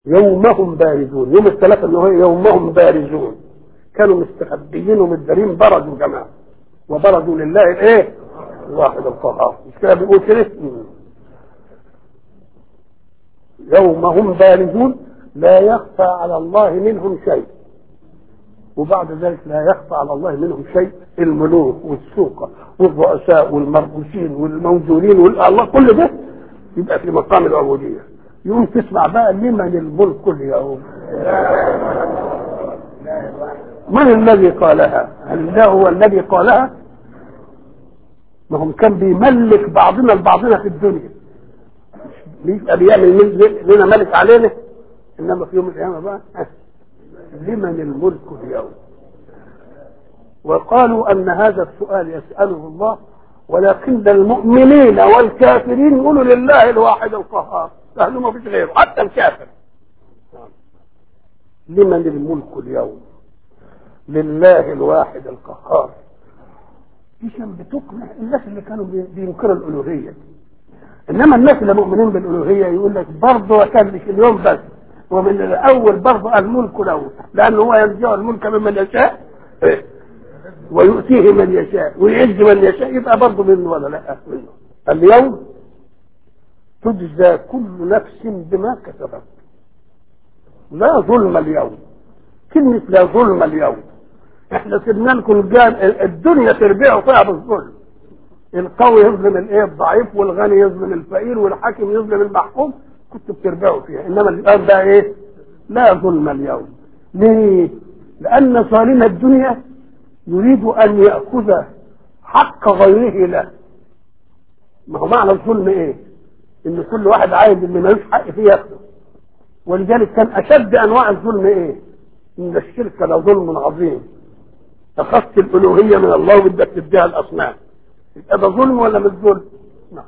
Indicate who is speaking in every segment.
Speaker 1: يومهم بارزون يوم الثلاثة اللي هو يومهم بارزون كانوا مستخبيين ومتدارين برزوا جماعة وبرزوا لله الايه الواحد القهار مش كده بيقول كده يوم هم بارزون لا يخفى على الله منهم شيء وبعد ذلك لا يخفى على الله منهم شيء الملوك والسوقة والرؤساء والمرؤوسين والموجودين والله كل ده يبقى في مقام العبودية يقوم تسمع بقى لمن الملك اليوم من الذي قالها هل ده هو الذي قالها ما هم كان بيملك بعضنا البعضنا في الدنيا بيبقى بيعمل لنا ملك علينا انما في يوم القيامه بقى لمن الملك اليوم وقالوا ان هذا السؤال يساله الله ولكن المؤمنين والكافرين يقولوا لله الواحد القهار لانه ما فيش غيره حتى الكافر لمن الملك اليوم لله الواحد القهار دي كان بتقنع الناس اللي كانوا بينكروا الالوهيه انما الناس اللي مؤمنين بالالوهيه يقول لك برضه كان مش اليوم بس ومن الاول برضه الملك له لانه هو ينزع الملك ممن يشاء ويؤتيه من يشاء ويعز من يشاء يبقى برضه منه ولا لا منه اليوم تجزى كل نفس بما كسبت لا ظلم اليوم كلمة لا ظلم اليوم احنا سيبنا لكم الدنيا تربيع فيها بالظلم القوي يظلم الايه الضعيف والغني يظلم الفقير والحاكم يظلم المحكوم كنتوا بتربعوا فيها انما الان بقى ايه لا ظلم اليوم ليه لان ظالم الدنيا يريد ان ياخذ حق غيره له ما هو معنى الظلم ايه ان كل واحد عايز اللي ملوش حق فيه ياخده ولذلك كان اشد انواع الظلم ايه ان الشرك لظلم عظيم اخذت الالوهيه من الله وبدك تديها الاصنام يبقى ده ظلم ولا مش ظلم؟ نعم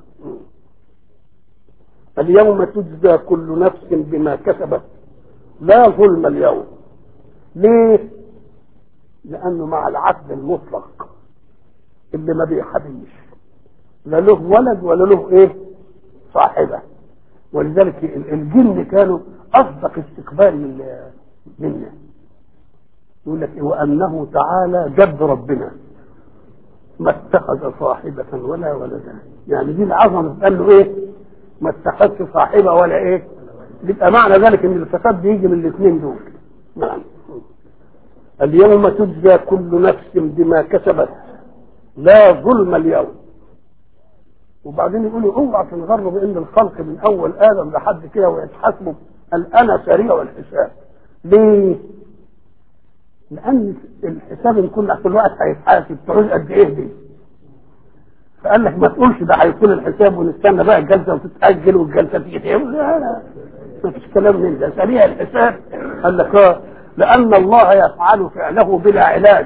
Speaker 1: اليوم تجزى كل نفس بما كسبت لا ظلم اليوم ليه؟ لأنه مع العدل المطلق اللي ما بيحبيش لا له ولد ولا له ايه؟ صاحبه ولذلك الجن كانوا أصدق استقبال منا يقول لك وأنه تعالى جد ربنا ما اتخذ صاحبة ولا ولدا يعني دي العظمة قال له ايه ما اتخذت صاحبة ولا ايه يبقى معنى ذلك ان الفساد بيجي من الاثنين دول نعم اليوم تجزى كل نفس بما كسبت لا ظلم اليوم وبعدين يقولوا اوعى تنغروا بان الخلق من اول ادم لحد كده ويتحاسبوا قال انا سريع الحساب ليه؟ لان الحساب ان كل كل واحد هيتحاسب تعوز قد ايه دي فقال لك ما تقولش ده هيكون الحساب ونستنى بقى الجلسه وتتاجل والجلسه تيجي لا لا ما فيش كلام من ده سريع الحساب قال لك اه لان الله يفعل فعله بلا علاج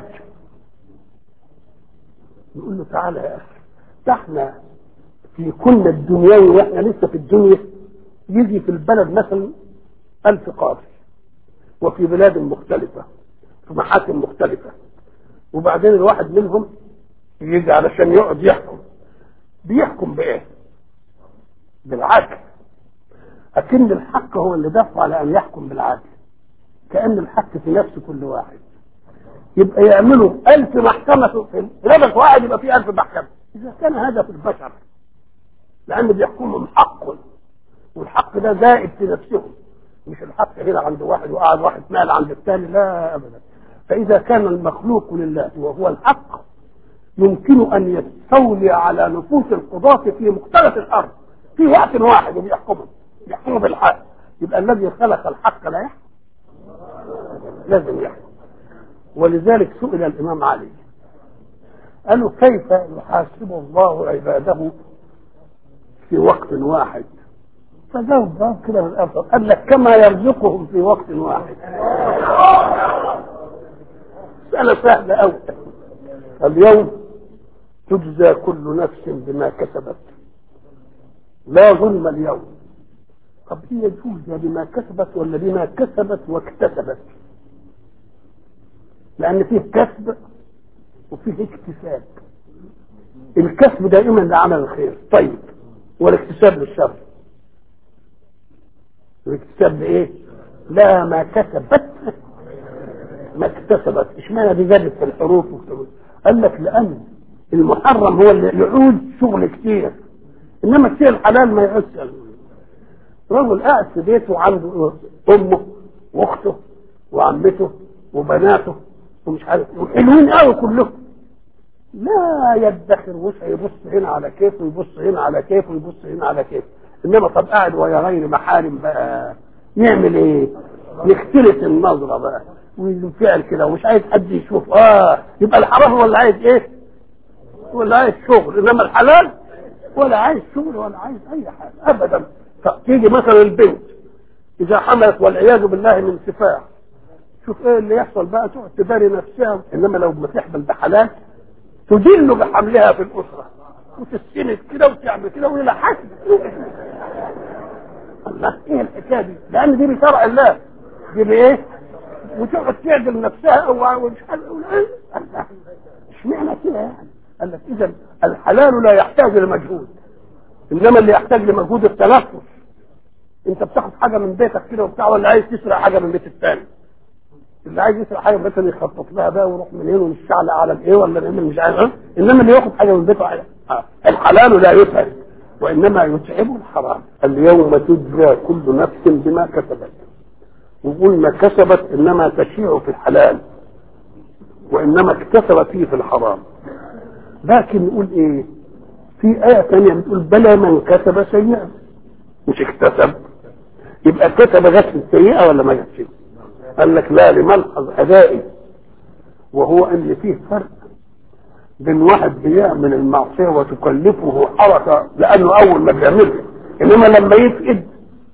Speaker 1: نقول له تعالى يا اخي ده احنا في كل الدنيوي واحنا لسه في الدنيا يجي في البلد مثلا ألف قاضي وفي بلاد مختلفة في محاكم مختلفة وبعدين الواحد منهم يجي علشان يقعد يحكم بيحكم بإيه؟ بالعدل أكن الحق هو اللي دفع على أن يحكم بالعدل كأن الحق في نفس كل واحد يبقى يعملوا ألف محكمة في لبس واحد يبقى في ألف محكمة إذا كان هذا في البشر لأن بيحكمهم حق والحق ده زائد في نفسهم مش الحق هنا عند واحد وقعد واحد مال عند الثاني لا أبدا فإذا كان المخلوق لله وهو الحق يمكن أن يستولي على نفوس القضاة في مختلف الأرض في وقت واحد وبيحكمهم يحكموا بالحق يبقى الذي خلق الحق لا يحكم لازم يحكم ولذلك سئل الإمام علي قالوا كيف يحاسب الله عباده في وقت واحد فجاوب جواب كده من الأفضل قال لك كما يرزقهم في وقت واحد مسألة سهلة أوي اليوم تجزى كل نفس بما كسبت لا ظلم اليوم طب هي تجزى بما كسبت ولا بما كسبت واكتسبت لأن فيه كسب وفيه اكتساب الكسب دائما لعمل الخير طيب والاكتساب للشر الاكتساب لايه لا ما كسبت ما اكتسبت اشمعنى دي زادت في الحروف وكتبت قال لك لان المحرم هو اللي يعود شغل كتير انما الشيء الحلال ما يعودش رجل قاعد في بيته وعنده امه واخته وعمته وبناته ومش عارف وحلوين قوي كلهم لا يدخر وسع يبص هنا على كيف ويبص هنا على كيف ويبص هنا على كيف انما طب قاعد ويا غير محارم بقى يعمل ايه؟ يختلف النظره بقى وينفعل كده ومش عايز حد يشوف اه يبقى الحرام ولا عايز ايه؟ ولا عايز شغل انما الحلال ولا عايز شغل ولا عايز اي حاجه ابدا تيجي مثلا البنت اذا حملت والعياذ بالله من سفاح شوف ايه اللي يحصل بقى تقعد تداري نفسها انما لو ما تحمل بحلال تدل بحملها في الاسره وتستند كده وتعمل كده والى حسب الله ايه الحكايه دي؟ لان دي بشرع الله دي بايه؟ وتقعد تعدل نفسها او مش عارف ايه الله اشمعنى كده يعني؟ قال لك اذا الحلال لا يحتاج لمجهود انما اللي يحتاج لمجهود التنفس انت بتاخد حاجه من بيتك كده وبتاع ولا عايز تسرق حاجه من بيت الثاني اللي عايز يسرق حاجه مثلا يخطط لها بقى ويروح من هنا ونشعل على الايه ولا نعمل مش عارف انما اللي ياخد حاجه من بيته حاجة. الحلال لا يتعب وانما يتعب الحرام اليوم تجزى كل نفس بما كسبت وقول ما كسبت انما تشيع في الحلال وانما اكتسبت فيه في الحرام لكن نقول ايه في آية ثانية بتقول بلى من كسب سيئة مش اكتسب يبقى كتب غسل السيئة ولا ما جاتش قال لك لا لملحظ أدائي وهو أن فيه فرق بين واحد بيعمل المعصية وتكلفه حركة لأنه أول ما بيعملها إنما لما يفقد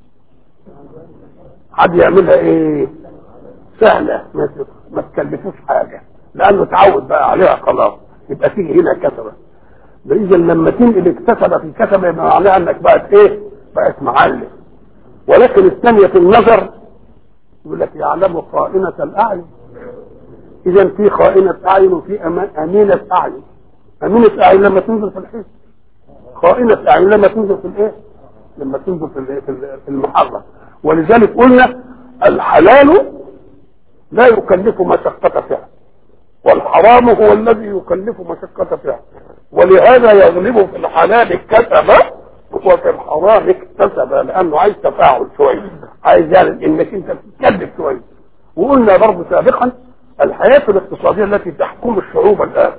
Speaker 1: حد يعملها إيه سهلة ما تكلفوش حاجة لأنه اتعود بقى عليها خلاص يبقى فيه هنا كسبة اذا لما تنقل اكتسب في كسبه يبقى معناها انك بقت ايه؟ بقت معلم ولكن الثانيه في النظر يقول لك يعلم خائنة الأعين إذا في خائنة أعين وفي أمينة أعين أمينة أعين لما تنزل في الحس خائنة أعين لما تنزل في الإيه؟ لما تنزل في في المحرم ولذلك قلنا الحلال لا يكلف مشقة فعل والحرام هو الذي يكلف مشقة فعل ولهذا يغلب في الحلال كسب وفي الحرام اكتسب لانه عايز تفاعل شويه عايز يعني انك انت تتكلف شويه وقلنا برضه سابقا الحياه الاقتصاديه التي تحكم الشعوب الان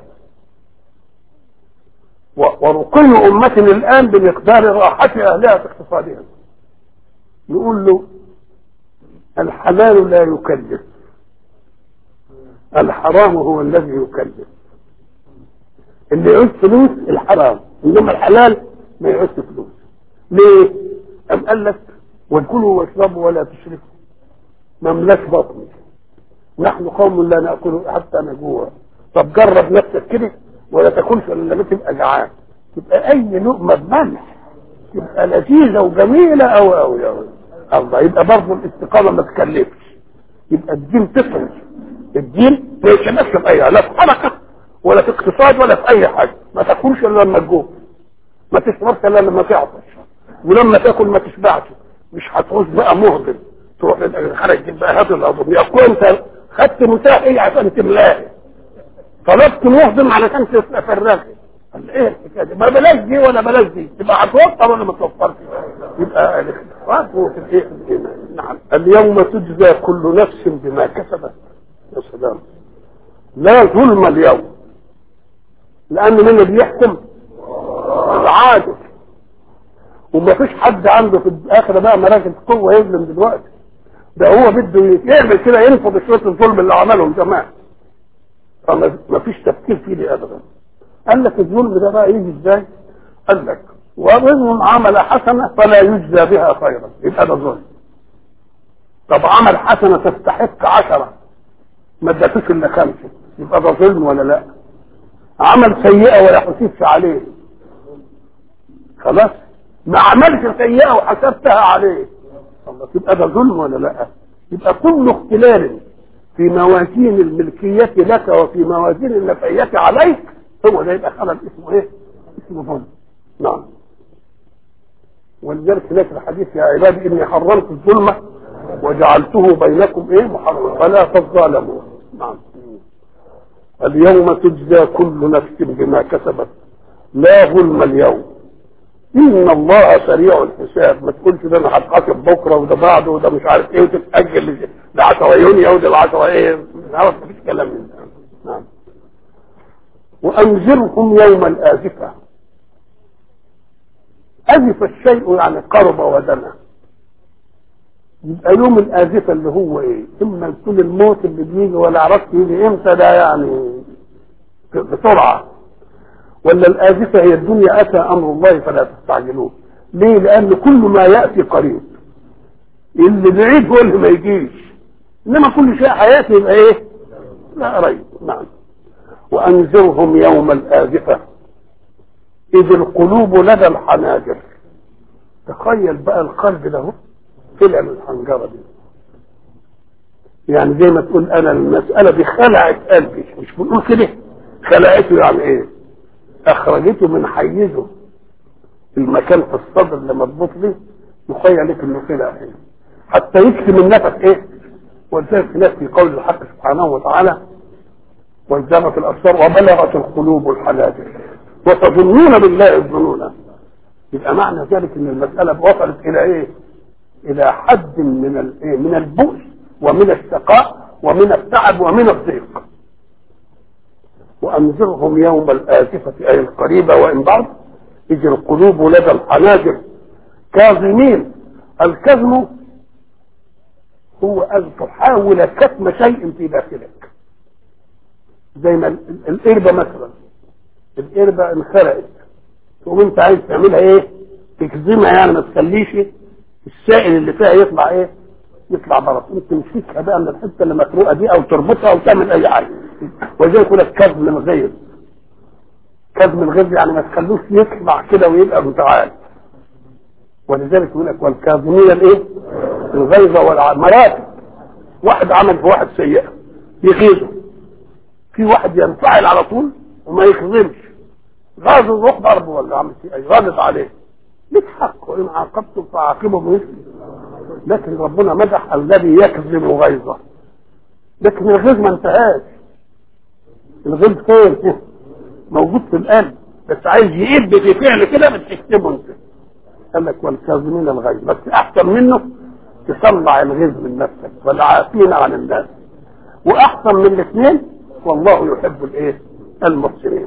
Speaker 1: ورقي أمة الآن بمقدار راحة أهلها في اقتصادها نقول له الحلال لا يكلف الحرام هو الذي يكلف اللي يعوز فلوس الحرام انما الحلال ما يعوز فلوس ليه ام قال لك وكلوا واشربوا ولا تشركوا مملاش بطني نحن قوم لا ناكل حتى نجوع طب جرب نفسك كده ولا تاكلش الا لما تبقى جعان تبقى اي لقمه بملح تبقى لذيذه وجميله قوي قوي قوي الله يبقى برضه الاستقامه ما تكلفش يبقى الدين تفرج الدين ما يشملش في اي لا في حركه ولا في اقتصاد ولا في اي حاجه ما تاكلش الا لما تجوع ما تشربش الا لما تعطش ولما تاكل ما تشبعش مش هتعوز بقى مهضم تروح للخارج تجيب بقى هات الهضم يا اخويا انت خدت متاح ايه عشان تملاه طلبت مهضم علشان تفرغه قال ايه الحكايه دي ما بلاش دي ولا بلاش دي تبقى هتوفر ولا ما توفرش يبقى الاختلاف هو في الايه نعم اليوم تجزى كل نفس بما كسبت يا سلام لا ظلم اليوم لان من اللي بيحكم العادل وما فيش حد عنده في الاخره بقى مراكز قوه يظلم دلوقتي ده هو بده يعمل كده ينفض شويه الظلم اللي عملهم زمان فما فيش تفكير فيه دي ابدا قال لك الظلم ده بقى يجي ازاي؟ قال لك ومنهم عمل حسنه فلا يجزى بها خيرا يبقى ده ظلم طب عمل حسنه تستحق عشره ما ادتوش الا خمسه يبقى ده ظلم ولا لا؟ عمل سيئه ولا حسبش عليه خلاص ما عملش سيئه وحسبتها عليه الله يبقى ده ظلم ولا لا؟ يبقى كل اختلال في موازين الملكية لك وفي موازين النفعية عليك هو ده يبقى خلل اسمه ايه؟ اسمه ظلم. نعم. ولذلك هناك الحديث يا عبادي اني حرمت الظلم وجعلته بينكم ايه محرما فلا تظالموا نعم اليوم تجزى كل نفس بما كسبت لا ظلم اليوم ان الله سريع الحساب ما تقولش ده انا هتحاسب بكره وده بعده وده مش عارف ايه وتتاجل ده 10 يونيو وده 10 ايه ما فيش كلام من ده نعم وانذرهم يوم الازفه ازف الشيء يعني قرب ودنا يبقى يوم الازفه اللي هو ايه اما يكون الموت اللي بيجي ولا عرفت يجي امتى ده يعني بسرعه ولا الآزفة هي الدنيا أتى أمر الله فلا تستعجلوه ليه لأن كل ما يأتي قريب اللي بعيد هو اللي ما يجيش إنما كل شيء حياتي يبقى إيه لا قريب نعم وأنذرهم يوم الآزفة إذ القلوب لدى الحناجر تخيل بقى القلب ده طلع من الحنجرة دي يعني زي ما تقول أنا المسألة دي خلعت قلبي مش بنقول كده خلعته يعني إيه اخرجته من حيزه المكان في الصدر اللي مربوط له يخيل لك انه كده هنا حتى يكتم النفس ايه ولذلك هناك في قول الحق سبحانه وتعالى وازدغت الابصار وبلغت القلوب الحناجر وتظنون بالله الظنون يبقى معنى ذلك ان المساله وصلت الى ايه؟ الى حد من الايه؟ من البؤس ومن الشقاء ومن التعب ومن الضيق وأنذرهم يوم الآزفة أي القريبة وإن بعد إذ القلوب لدى الحناجر كاظمين الكظم هو أن تحاول كتم شيء في داخلك زي ما القربة مثلا القربة انخرقت تقوم انت عايز تعملها ايه تكزمها يعني ما تخليش السائل اللي فيها يطلع ايه يطلع بره انت تمسكها بقى من الحته اللي مخروقه دي او تربطها او تعمل اي حاجه ولذلك يقول لك كظم الغيظ كظم الغيظ يعني ما تخلوش يطلع كده ويبقى متعال ولذلك يقول لك والكاظمين الايه؟ الغيظ والمراتب واحد عمل في واحد سيئه يغيظه في واحد ينفعل على طول وما يخزمش غاظ يروح ضربه ولا عمل فيه اي غاضب عليه لك حق وان عاقبتم فعاقبوا بمثله لكن ربنا مدح الذي يكذب غيظه لكن الغيظ ما انتهاش الغيظ فين؟ موجود في القلب بس عايز يئب في فعل كده بتكتبه انت قال لك والكاظمين الغيظ بس احسن منه تصنع الغيظ من نفسك والعافين عن الناس واحسن من الاثنين والله يحب الايه؟ المحسنين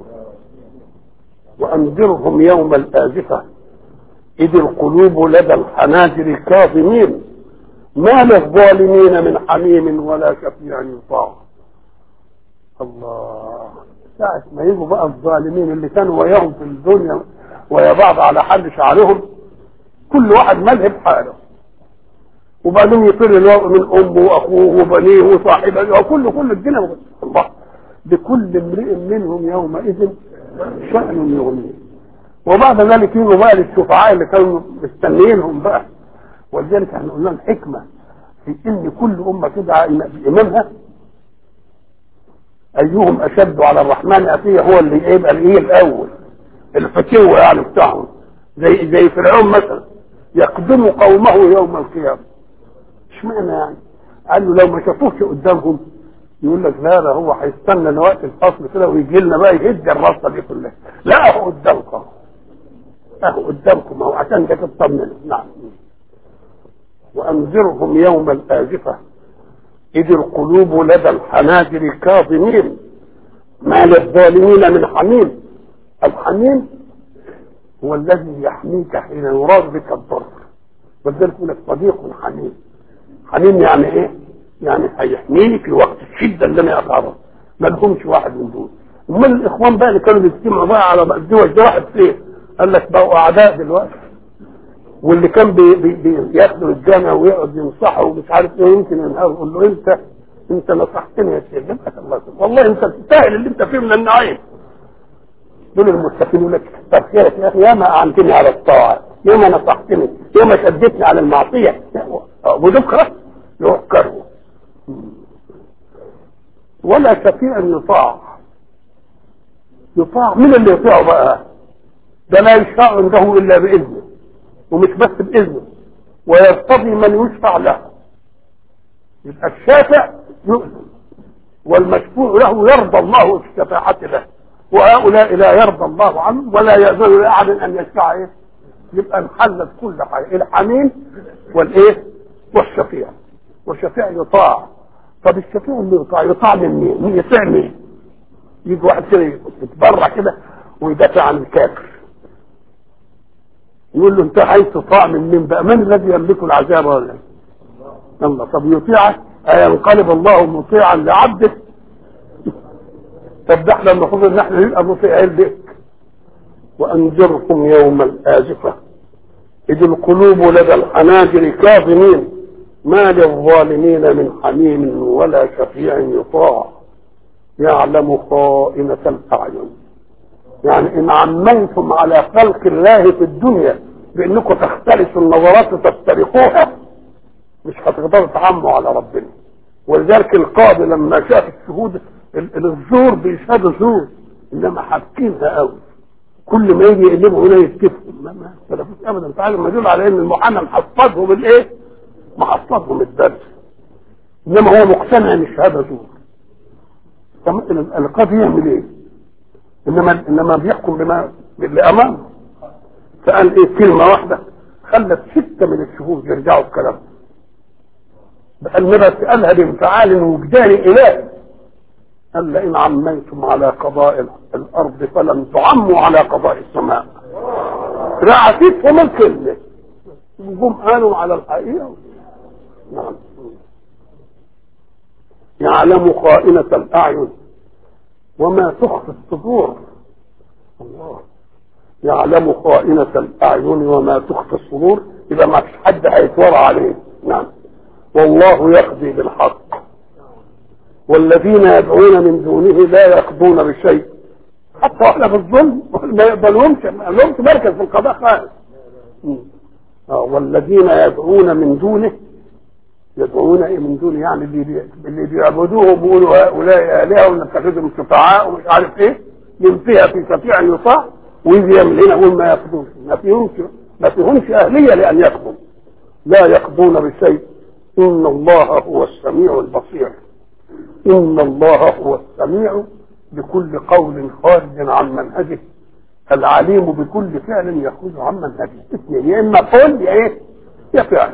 Speaker 1: وانذرهم يوم الازفه إذ القلوب لدى الحناجر كاظمين ما للظالمين من حميم ولا شفيع يطاع الله ساعة ما يجوا بقى الظالمين اللي كانوا وياهم في الدنيا ويا بعض على حد شعرهم كل واحد مذهب حاله وبعدين يطير الوضع من امه واخوه وبنيه وصاحبه وكل كل الدنيا الله لكل امرئ منهم يومئذ شأن يغنيه وبعد ذلك يجوا بقى للشفعاء اللي كانوا مستنيينهم بقى ولذلك احنا قلنا الحكمه في ان كل امه تدعى امامها ايهم اشد على الرحمن اتيه هو اللي يبقى الايه الاول الفتوه يعني بتاعهم زي زي فرعون مثلا يقدم قومه يوم القيامه اشمعنى يعني؟ قال له لو ما شافوش قدامهم يقول لك لا لا هو هيستنى لوقت الفصل كده ويجي لنا بقى يهد الرصه دي كلها لا هو قدامكم اهو قدامكم اهو عشان كده تطمنوا نعم وانذرهم يوم الازفه اذ القلوب لدى الحناجر كاظمين ما للظالمين من حميم الحميم هو الذي يحميك حين يراد بك الضر ولذلك يقول لك صديق حميم حميم يعني ايه؟ يعني هيحميك لوقت الشده اللي انا اتعرض ما لهمش واحد من دول امال الاخوان بقى اللي كانوا بيجتمعوا بقى على الدول ده واحد فين؟ قال لك بقوا اعداء دلوقتي واللي كان بي بي بياخدوا الجامع ويقعد ينصحه ومش عارف ايه يمكن ينهار يقول له انت انت نصحتني يا شيخ جزاك الله خير والله انت تستاهل اللي انت فيه من النعيم دول المستقيم يقول لك طب خيرك يا اخي يا ما اعنتني على الطاعه يا ما نصحتني يا ما شدتني على المعصيه وذكره يذكره ولا شفيع يطاع يطاع مين اللي يطيعه بقى ده لا يشفع عنده الا باذنه ومش بس باذنه ويرتضي من يشفع له يبقى الشافع يؤذن والمشفوع له يرضى الله الشفاعة له وهؤلاء لا يرضى الله عنهم ولا يأذن لأحد أن يشفع إيه يبقى انحلت كل حاجة الحميم والإيه والشفيع والشفيع يطاع طب الشفيع اللي يطاع يطاع من مين؟ مين يطيع مين؟ يجي واحد كده يتبرع كده ويدافع عن الكافر يقول له انت عايز تطاع من مين بقى؟ من الذي يملك العذاب ولا الله طب يطيعك أينقلب الله مطيعا لعبده طب ده احنا المفروض ان احنا نبقى مطيعين لك وانذركم يوم الازفه اذ القلوب لدى الحناجر كاظمين ما للظالمين من حميم ولا شفيع يطاع يعلم خائنة الأعين يعني إن عميتم على خلق الله في الدنيا بأنكم تختلسوا النظرات وتفترقوها مش هتقدروا تعموا على ربنا ولذلك القاضي لما شاف الشهود الزور بيشهدوا زور انما حابكينها قوي كل ما يجي يقلبوا هنا يتكفوا ما ما اختلفوش ابدا تعالى ما يدل على ان المحامي محفظهم الايه؟ محفظهم الدرس انما هو مقتنع ان الشهاده زور طب القاضي يعمل ايه؟ انما انما بيحكم بما باللي امامه فقال ايه كلمه واحده خلت سته من الشهود يرجعوا بكلامهم النبي قالها بانفعال وجداني الهي قال لئن عميتم على قضاء الارض فلن تعموا على قضاء السماء رعتهم الكلمه وهم قالوا على الحقيقه نعم يعلم خائنة الأعين وما تخفي الصدور الله يعلم خائنة الأعين وما تخفي الصدور إذا ما فيش حد هيتورع عليه نعم والله يقضي بالحق والذين يدعون من دونه لا يقضون بشيء حتى احنا في الظلم ما يقبلهمش ما لهمش مركز في القضاء خالص والذين يدعون من دونه يدعون ايه من دونه يعني اللي اللي بيعبدوه بيقولوا هؤلاء الهه ونتخذهم شفعاء ومش عارف ايه ينفيها في شفيع يطاع ويجي يعمل هنا يقول ما يقضون ما فيهمش ما فيهمش اهليه لان يقضوا لا يقضون بشيء ان الله هو السميع البصير ان الله هو السميع بكل قول خارج عن منهجه العليم بكل فعل يخرج عن منهجه اثنين يا اما قول يا ايه يا فعل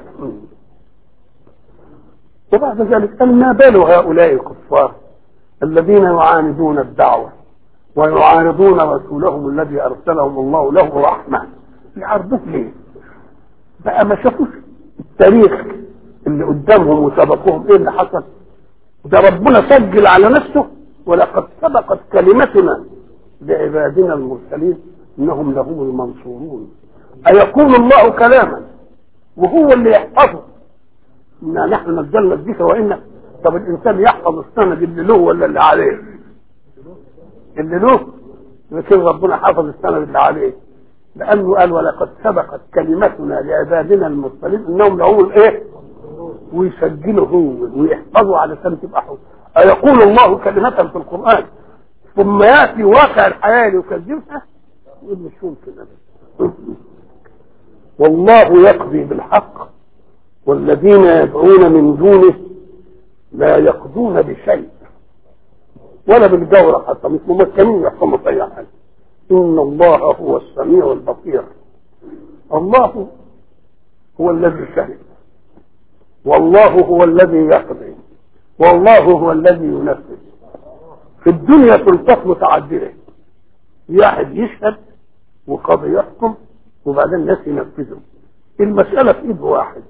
Speaker 1: وبعد ذلك قال ما بال هؤلاء الكفار الذين يعاندون الدعوة ويعارضون رسولهم الذي أرسلهم الله له رحمة يعرضوه ليه؟ بقى ما شافوش التاريخ اللي قدامهم وسبقوهم ايه اللي حصل؟ ده ربنا سجل على نفسه ولقد سبقت كلمتنا لعبادنا المرسلين انهم لهم المنصورون ايقول الله كلاما وهو اللي يحفظه إنا نحن نزلنا الذكر وإنا طب الإنسان يحفظ السند اللي له ولا اللي عليه اللي له لكن ربنا حفظ السند اللي عليه لأنه قال ولقد سبقت كلمتنا لعبادنا المرسلين إنهم لهم الإيه ويسجلوا هو ويحفظوا على سنة تبقى حفظ أيقول الله كلمة في القرآن ثم يأتي واقع الحياة ليكذبها يقول مش ممكن أبدا والله يقضي بالحق والذين يدعون من دونه لا يقضون بشيء ولا بالجورة حتى مش ممكنين يحكموا في اي حاجه ان الله هو السميع البصير الله هو الذي شهد والله هو الذي يقضي والله هو الذي ينفذ في الدنيا سلطات متعدده واحد يشهد وقاضي يحكم وبعدين الناس ينفذوا المسألة في ايد واحد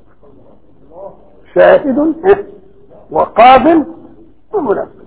Speaker 1: شاهد وقابل ومنفذ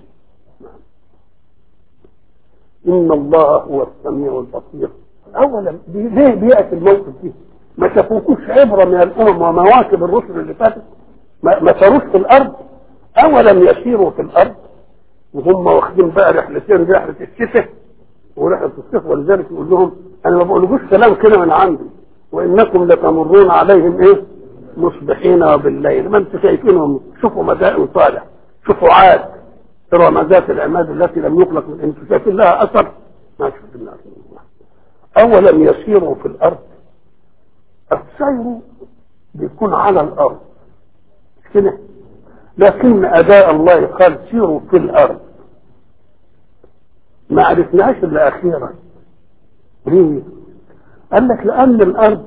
Speaker 1: إن الله هو السميع البصير أولا ليه بيأتي الموقف دي ما شافوكوش عبرة من الأمم ومواكب الرسل اللي فاتت ما ساروش في الأرض أولم يسيروا في الأرض وهم واخدين بقى رحلتين رحلة الشتاء ورحلة الصيف ولذلك يقول لهم أنا ما بقولكوش كلام كده من عندي وإنكم لتمرون عليهم إيه مصبحين وبالليل ما انتم شايفينهم شوفوا مدائن صالح شوفوا عاد ترى ذات العماد التي لم يخلق من انتم شايفين لها اثر ما شفنا اولم يسيروا في الارض السير بيكون على الارض كده لكن اداء الله قال سيروا في الارض ما عرفناش الا اخيرا ليه قال لك لان الارض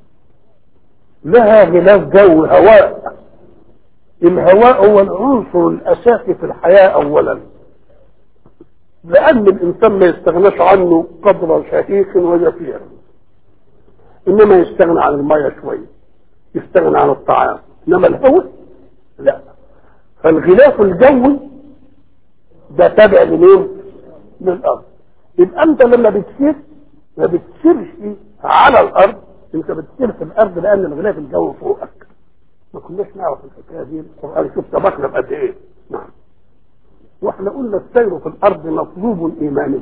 Speaker 1: لها غلاف جو هواء الهواء هو العنصر الاساسي في الحياه اولا لان الانسان ما يستغناش عنه قدر شهيق وزفير انما يستغنى عن الميه شويه يستغنى عن الطعام انما الهواء لا فالغلاف الجوي ده تابع لمين؟ للارض يبقى انت لما بتسير ما بتسيرش على الارض انت بتسير في الارض لان الغلاف الجوي فوقك ما كناش نعرف الحكايه دي القران شوف سبقنا بقد ايه نعم واحنا قلنا السير في الارض مطلوب ايماني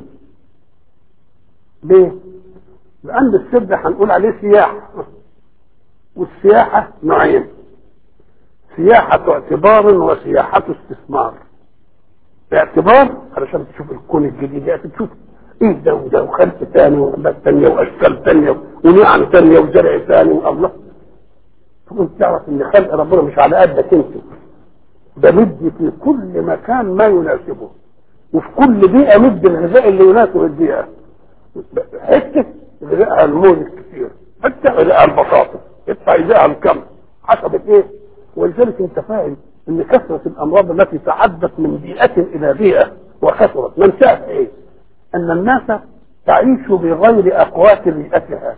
Speaker 1: ليه؟ لان السير ده هنقول عليه سياحه والسياحه نوعين سياحة اعتبار وسياحة استثمار اعتبار علشان تشوف الكون الجديد يعني تشوف ايه ده وده وخلق تاني وحاجات تانية واشكال تانية ونعم تانية وزرع تاني والله تقوم تعرف ان خلق ربنا مش على قدك انت ده مدي في كل مكان ما يناسبه وفي كل بيئة مدي الغذاء اللي يناسب البيئة حتة غذاءها الموز الكثير حتة غذاءها البطاطس حتة غذاءها الكم حسب ايه ولذلك انت فاهم ان كثرة الامراض التي تعدت من بيئة الى بيئة وكثرت من شاف ايه ان الناس تعيش بغير اقوات بيئتها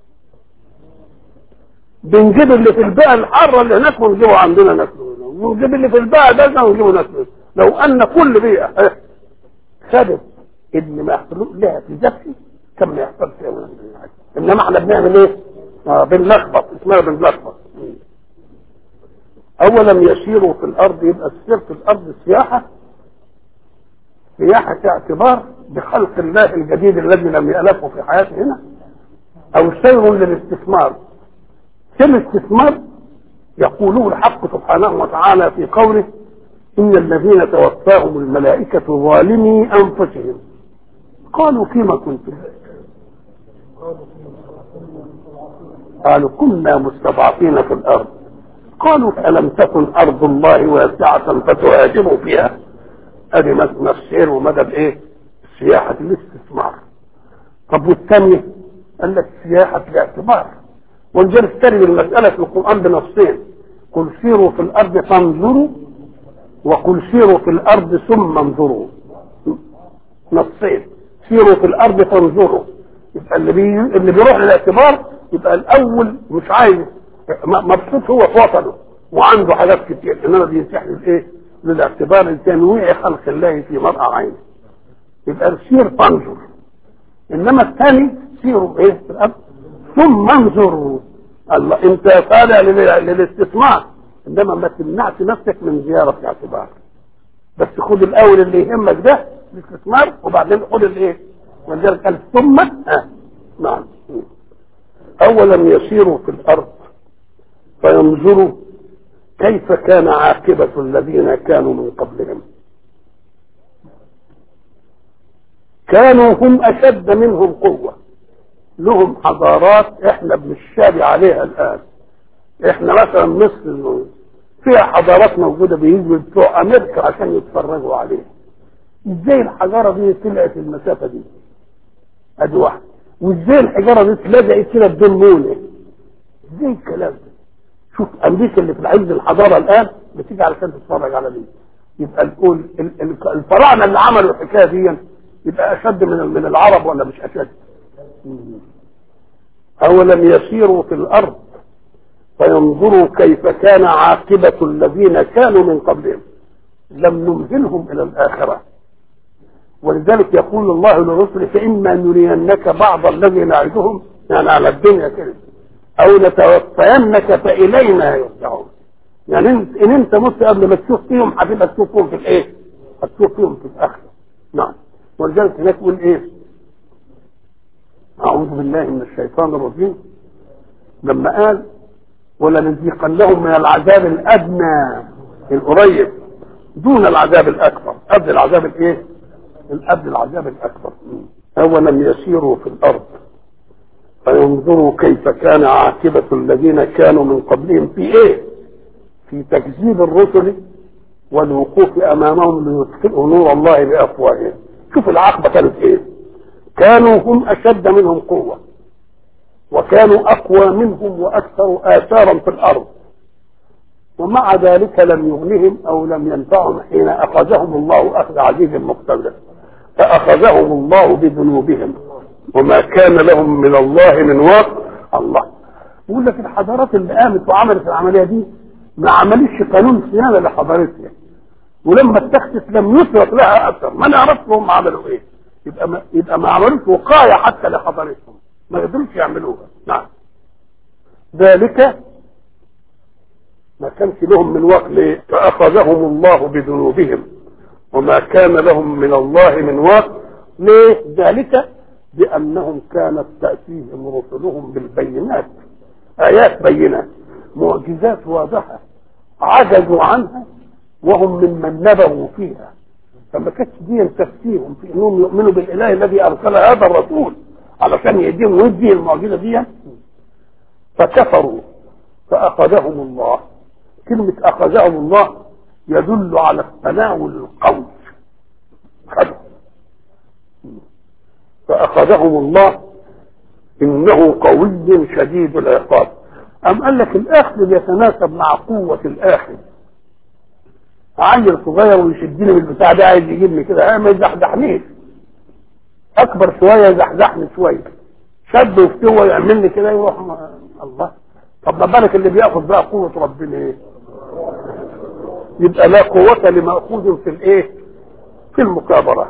Speaker 1: بنجيب اللي في البيئة الحارة اللي هناك ونجيبه عندنا ناكله ونجيب اللي في البيئة ده ونجيبه ناكله لو ان كل بيئة خدت اللي ما يحصل لها في نفسي كم ما يحصلش انما احنا بنعمل ايه؟ اه بنلخبط اسمها بنلخبط اولا يسيروا في الارض يبقى السير في الارض سياحه سياحه اعتبار بخلق الله الجديد الذي لم يالفه في حياته هنا او سير للاستثمار سير الاستثمار يقوله الحق سبحانه وتعالى في قوله ان الذين توفاهم الملائكه ظالمي انفسهم قالوا فيما كنتم قالوا كنا مستضعفين في الارض قالوا ألم تكن أرض الله واسعة فتهاجروا فيها أدي مثل السير ومدى الإيه؟ سياحة الاستثمار طب والثانية قال لك سياحة الاعتبار ولذلك ترد المسألة في القرآن بنصين قل سيروا في الأرض فانظروا وقل سيروا في الأرض ثم انظروا نصين سيروا في الأرض فانظروا يبقى اللي, بي... اللي بيروح للاعتبار يبقى الأول مش عايز مبسوط هو في وطنه وعنده حاجات كتير انما بينسح للايه؟ للاعتبار لتنويع خلق الله في مرأى عينه يبقى السير فانظر انما الثاني سيروا ايه في الارض ثم انظروا الله انت طالع للاستثمار انما ما تمنعش نفسك من زياره الاعتبار بس خد الاول اللي يهمك ده الاستثمار وبعدين خد الايه؟ ولذلك قال ثم آه. نعم اولا يسيروا في الارض فينظروا كيف كان عاقبة الذين كانوا من قبلهم كانوا هم أشد منهم قوة لهم حضارات احنا بنشابه عليها الآن احنا مثلا مصر فيها حضارات موجودة بيجوا بتوع أمريكا عشان يتفرجوا عليها ازاي الحجارة دي طلعت المسافة دي ادي واحد وازاي الحجارة دي اتلزقت كده بدون مونة ازاي الكلام ده شوف امريكا اللي في العز الحضاره الان بتيجي علشان تتفرج على دي يبقى نقول الفراعنه اللي عملوا الحكايه دي يبقى اشد من من العرب ولا مش اشد؟ اولم يسيروا في الارض فينظروا كيف كان عاقبه الذين كانوا من قبلهم لم نمهلهم الى الاخره ولذلك يقول الله لرسله فاما نرينك بعض الذي نعدهم يعني على الدنيا كده او نتوفينك فالينا يرجعون يعني انت ان انت مت قبل ما تشوف فيهم هتبقى تشوفهم في الايه؟ هتشوف فيهم في الاخره نعم ولذلك هناك يقول ايه؟ اعوذ بالله من الشيطان الرجيم لما قال ولنذيقنهم من العذاب الادنى القريب دون العذاب الاكبر قبل العذاب الايه؟ قبل العذاب الاكبر اولم يسيروا في الارض فينظروا كيف كان عاقبة الذين كانوا من قبلهم في ايه في تكذيب الرسل والوقوف امامهم ليطفئوا نور الله بافواههم شوف العقبه كانت ايه كانوا هم اشد منهم قوه وكانوا اقوى منهم واكثر اثارا في الارض ومع ذلك لم يغنهم او لم ينفعهم حين اخذهم الله اخذ عزيز مقتدر فاخذهم الله بذنوبهم وما كان لهم من الله من واق الله يقول لك الحضارات اللي قامت وعملت العمليه دي ما عملتش قانون صيانه لحضارتها ولما اتخذت لم يترك لها اثر ما نعرفش هم عملوا ايه يبقى ما يبقى ما عملوش وقايه حتى لحضارتهم ما يقدروش يعملوها نعم ذلك ما كانش لهم من وقت ليه فاخذهم الله بذنوبهم وما كان لهم من الله من وقت ليه ذلك بانهم كانت تاتيهم رسلهم بالبينات ايات بينات معجزات واضحه عجزوا عنها وهم ممن نبغوا فيها فما كانتش دي تفسيرهم في انهم يؤمنوا بالاله الذي ارسل هذا الرسول علشان يديهم ويدي المعجزه دي فكفروا فاخذهم الله كلمه اخذهم الله يدل على التناول القوي خذوا فاخذهم الله انه قوي شديد العقاب ام قال لك الاخذ يتناسب مع قوه الاخذ عيل صغير ويشدني من البتاع ده عايز يجيبني كده ما يزحزحنيش اكبر شويه يزحزحني شويه شد وفتوه يعملني كده يروح ما... الله طب ما بالك اللي بياخد بقى قوه ربنا ايه يبقى لا قوه لماخوذ في الايه في المكابره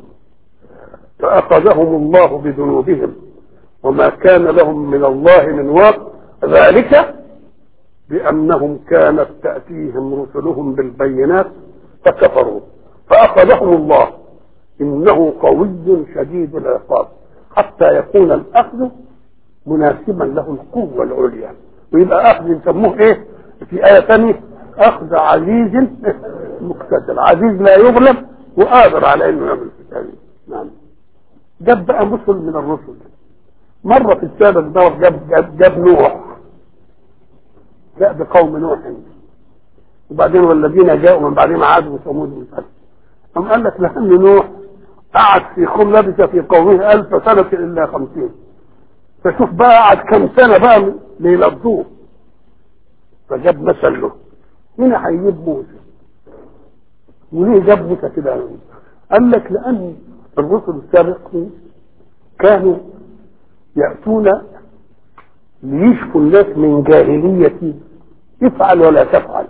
Speaker 1: فاخذهم الله بذنوبهم وما كان لهم من الله من واق ذلك بأنهم كانت تأتيهم رسلهم بالبينات فكفروا فأخذهم الله إنه قوي شديد العقاب حتى يكون الأخذ مناسبا له القوة العليا ويبقى أخذ يسموه إيه في آية ثانية أخذ عزيز مقتدر عزيز لا يغلب وقادر على إنه يعمل في نعم جاب بقى رسل من الرسل مرة في السابق ده جاب, جاب, جاب نوح جاء بقوم نوح وبعدين والذين جاءوا من بعدهم عاد وثمود ومثال أم قال لك لأن نوح قعد في قوم لبث في قومه ألف سنة إلا خمسين فشوف بقى قعد كم سنة بقى ليلبوه فجاب مثل له هنا هيجيب موسى وليه جاب موسى كده قال لك لأن الرسل السابقين كانوا يأتون ليشفوا الناس من جاهلية افعل ولا تفعل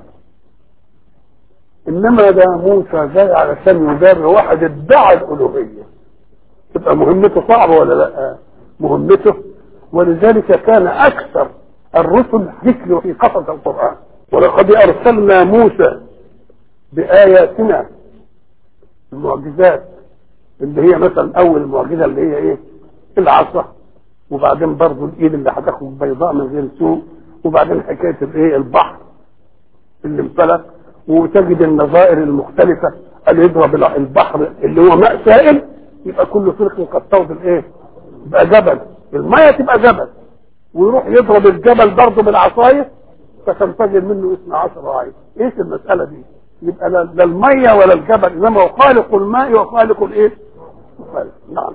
Speaker 1: انما ده موسى جاي علشان يبرر واحد ادعى الالوهيه تبقى مهمته صعبه ولا لا مهمته ولذلك كان اكثر الرسل ذكر في قصص القران ولقد ارسلنا موسى باياتنا المعجزات اللي هي مثلا اول المعجزه اللي هي ايه العصا وبعدين برضه الايد اللي هتاخد بيضاء من غير سوء وبعدين حكايه الايه البحر اللي انفلت وتجد النظائر المختلفه اللي يضرب البحر اللي هو ماء سائل يبقى كل فرق قد توض الايه يبقى جبل الميه تبقى جبل ويروح يضرب الجبل برضه بالعصايه فتنفجر منه اثنى عشر عين ايش المساله دي يبقى لا الميه ولا الجبل انما هو خالق الماء وخالق الايه خالق. نعم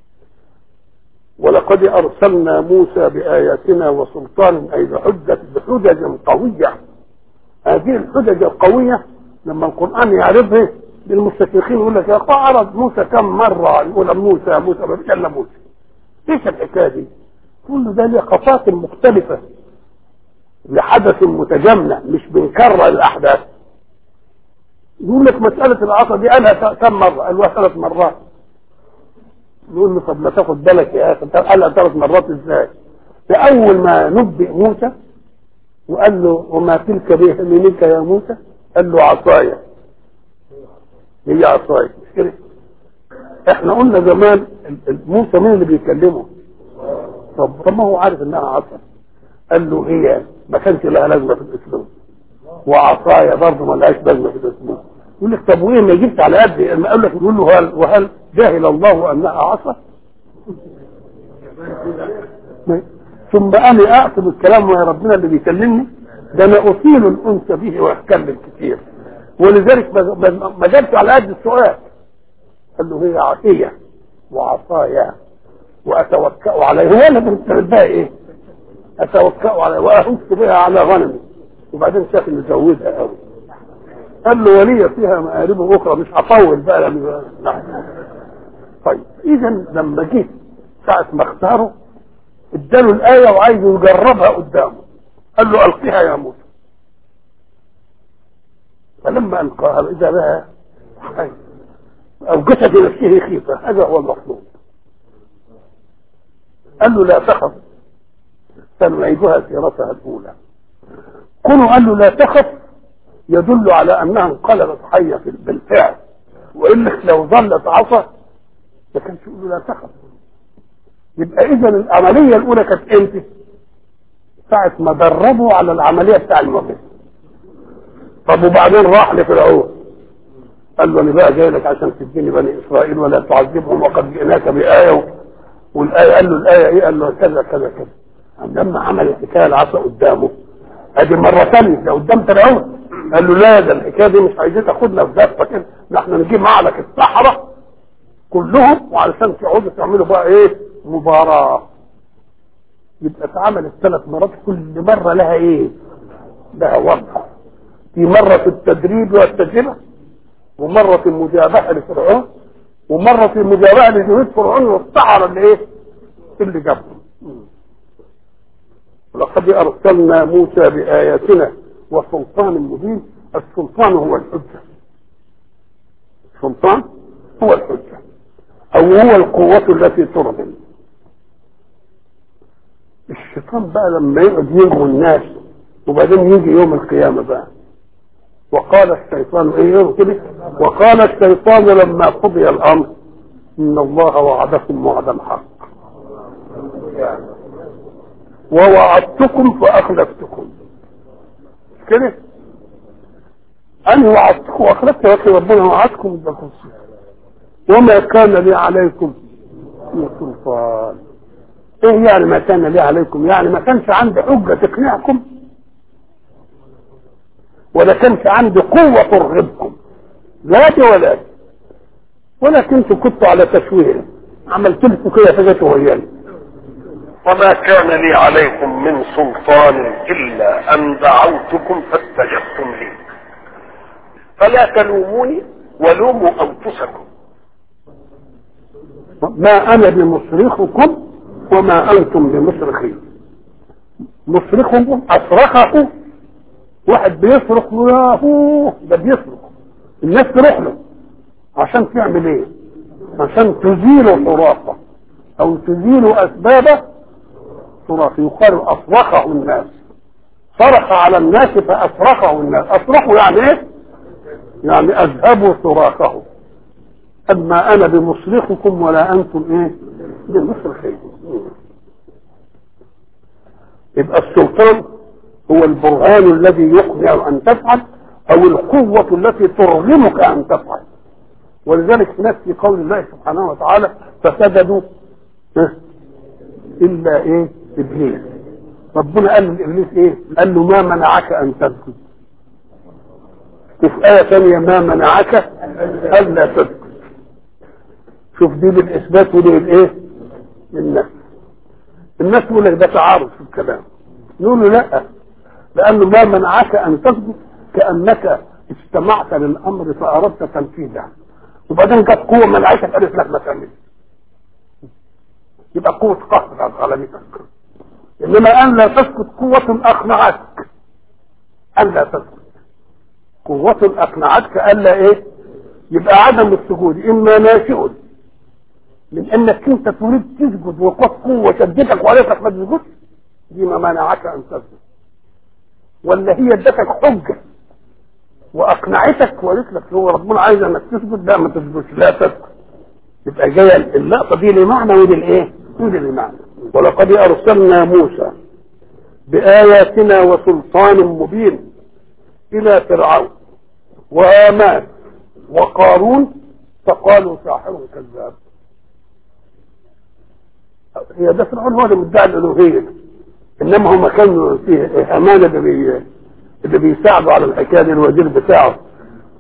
Speaker 1: ولقد ارسلنا موسى باياتنا وسلطان اي بحجه بحجج قويه هذه الحجج القويه لما القران يعرضها للمستشرقين يقول لك يا اخي عرض موسى كم مره يقول موسى موسى ما فيش الا موسى ايش الحكايه دي؟ كل ده لقطات مختلفه لحدث متجمع مش بنكرر الاحداث يقول لك مساله العصا دي قالها كم مره؟ قالها ثلاث مرات نقول له طب ما تاخد بالك يا اخي قالها ثلاث مرات ازاي؟ فاول ما نبئ موسى وقال له وما تلك بيمينك يا موسى؟ قال له عصايا هي عصايا مش كده؟ احنا قلنا زمان موسى مين اللي بيكلمه؟ طب طب ما هو عارف انها عصا قال له هي ما كانش لها لازمه في الاسلام وعصايا برضه ما لهاش لازمه في الاسلام يقول لك طب وايه ما جبت على قد لما اقول لك يقول له هل وهل جاهل الله انها عصا ثم انا اقصد الكلام ويا ربنا اللي بيكلمني ده انا اطيل الانس به واتكلم كتير ولذلك ما- ما ما جابش على قد السؤال قال له هي عصية وعصايا وأتوكأ عليه هو أنا بنت الباقي إيه أتوكأ عليه وأهش بها على غنمي وبعدين شاف إنه زودها قوي قال له ولي فيها مآرب أخرى مش هطول بقى لما لا. طيب إذا لما جه ساعة ما اختاره اداله الآية وعايز يجربها قدامه قال له ألقيها يا موسى فلما ألقاها إذا بها حي أوجس في نفسه خيفة هذا هو المطلوب قال له لا تخف سنعيدها سيرتها الأولى كونه قال له لا تخف يدل على أنها انقلبت حية في- بالفعل وإلا لو ظلت عصا ما كانش يقول له لا تخف يبقى إذا العملية الأولى كانت إمتى؟ ساعة ما دربوا على العملية بتاع الموت طب وبعدين راح لفرعون قال له انا بقى جاي لك عشان تديني بني اسرائيل ولا تعذبهم وقد جئناك بايه والايه قال له الايه ايه؟ قال له كذا كذا كذا قام لما عمل الحكايه العصا قدامه ادي مره ثانيه ده قدام فرعون قال له لا ده الحكايه دي مش عايزين تاخدنا في دفه كده ده احنا نجيب معلك الصحراء كلهم وعلشان تقعدوا تعملوا بقى ايه مباراه يبقى اتعملت ثلاث مرات كل مره لها ايه؟ لها وضع في مرة في التدريب والتجربة ومرة في المجابهة لفرعون ومرة في المجابهة لجنود فرعون والسحرة اللي ايه؟ اللي جابهم. ولقد أرسلنا موسى بآياتنا وسلطان مبين السلطان هو الحجة. السلطان هو الحجة أو هو القوة التي ترهن. الشيطان بقى لما يقعد يغوي الناس وبعدين يجي يوم القيامة بقى وقال الشيطان ايه كده وقال الشيطان لما قضي الامر ان الله وعدكم وعدا حق ووعدتكم فاخلفتكم مش كده انا وعدتكم واخلفت يا اخي ربنا وعدكم بدكم وما كان لي عليكم من سلطان ايه يعني ما كان لي عليكم يعني ما كانش عندي حجه تقنعكم ولا كانش عندي قوة ترغبكم لا دي ولا دي ولكن انتوا كنتوا على تشويه عملت لكم كده فجأة ويانا
Speaker 2: وما كان لي عليكم من سلطان إلا أن دعوتكم فاستجبتم لي فلا تلوموني ولوموا أنفسكم
Speaker 1: ما انا بمصرخكم وما انتم بمصرخي مصرخكم اصرخه واحد بيصرخ ياهو ده بيصرخ الناس تروح له عشان تعمل ايه عشان تزيل صراخه او تزيل اسباب صراخه يقال اصرخه الناس صرخ على الناس فاصرخه الناس اصرخوا يعني ايه يعني اذهبوا صراخه اما انا بمصرخكم ولا انتم ايه بمصرخي يبقى السلطان هو البرهان الذي يقنع ان تفعل او القوة التي ترغمك ان تفعل ولذلك هناك في قول الله سبحانه وتعالى فسجدوا ها، الا ايه ابليس ربنا قال لابليس ايه قال له ما منعك ان تسجد وفي آية ثانية ما منعك ألا تسجد شوف دي للإثبات ودي للإيه؟ للنفي الناس يقول لك ده تعارض في الكلام نقول له لا لأنه ما منعك أن تسجد كأنك استمعت للأمر فأردت تنفيذه وبعدين جت قوة منعتك قالت لك ما تعملش يبقى قوة قهر على غلبتك إنما أن لا تسكت قوة أقنعتك أن لا تسكت قوة أقنعتك ألا إيه يبقى عدم السجود إما ناشئ من أنك أنت تريد تسجد وقد قوة شدتك وقالت ما تسجدش دي ما منعك أن تسجد ولا هي ادتك حجة وأقنعتك وقالت لك هو ربنا عايز أنك تسجد لا ما تسجدش لا تسجد يبقى جاية اللقطة دي لمعنى ودي لإيه؟ ودي لمعنى ولقد أرسلنا موسى بآياتنا وسلطان مبين إلى فرعون وهامان وقارون فقالوا ساحر كذاب هي ده فرعون هو اللي مدعي الالوهيه انما هم كانوا فيه هامان اللي بي اللي بيساعدوا على الحكايه دي الوزير بتاعه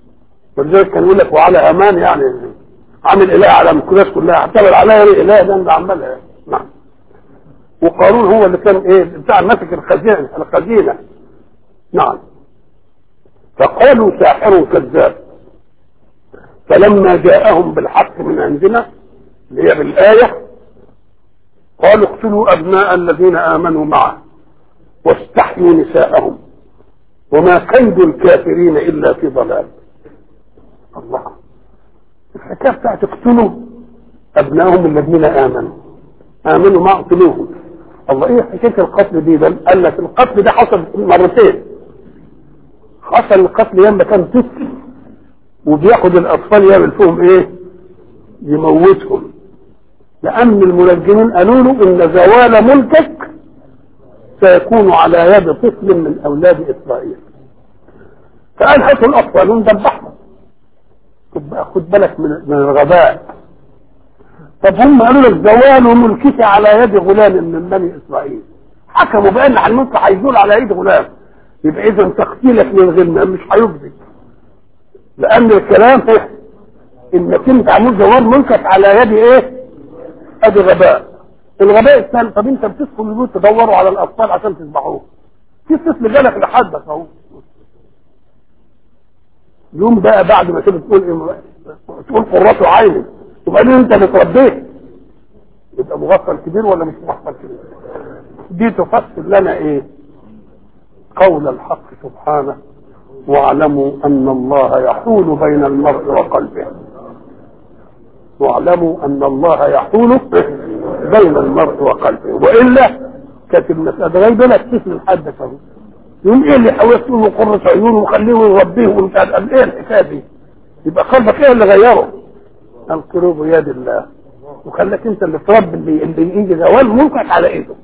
Speaker 1: ولذلك كان يقول لك وعلى امان يعني عامل اله على الناس كلها اعتبر عليا اله ده اللي عمالها نعم وقارون هو اللي كان ايه بتاع ماسك الخزينه الخزينه نعم فقالوا ساحر كذاب فلما جاءهم بالحق من عندنا اللي هي بالايه قالوا اقتلوا ابناء الذين امنوا معه واستحيوا نساءهم وما كيد الكافرين الا في ضلال الله الحكايه بتاعت اقتلوا ابنائهم الذين امنوا امنوا ما اقتلوهم الله ايه حكايه القتل دي بل قال لك القتل ده حصل مرتين حصل القتل لما كان طفل وبياخد الاطفال يعمل فيهم ايه يموتهم لان المنجمين قالوا له ان زوال ملكك سيكون على يد طفل من اولاد اسرائيل فقال هاتوا الاطفال وندبحهم خد بالك من من الغباء طب هم قالوا لك زوال ملكك على يد غلام من بني اسرائيل حكموا بان الملك هيزول على يد غلام يبقى اذا تقتيلك للغلام مش هيفضي لان الكلام ايه انك انت عمود زوال ملكك على يد ايه ادي غباء الغباء الثاني طب انت بتدخل البيوت تدوروا على الاطفال عشان تذبحوه في طفل جالك لحدك اهو يوم بقى بعد ما تيجي تقول ايه تقول قرة عيني وبعدين انت بتربيه يبقى مغفل كبير ولا مش مغفل كبير دي تفسر لنا ايه قول الحق سبحانه واعلموا ان الله يحول بين المرء وقلبه واعلموا ان الله يحول بين المرء وقلبه والا كانت المساله غايبه لك تسمع حدك اهو يقوم ايه اللي حاولت له قرة عيون وخليه يربيه ومش عارف قال ايه الحكايه دي يبقى قلبك ايه اللي غيره القلوب يد الله وخلاك انت اللي تربي اللي اللي يجي زوال ملكك على ايده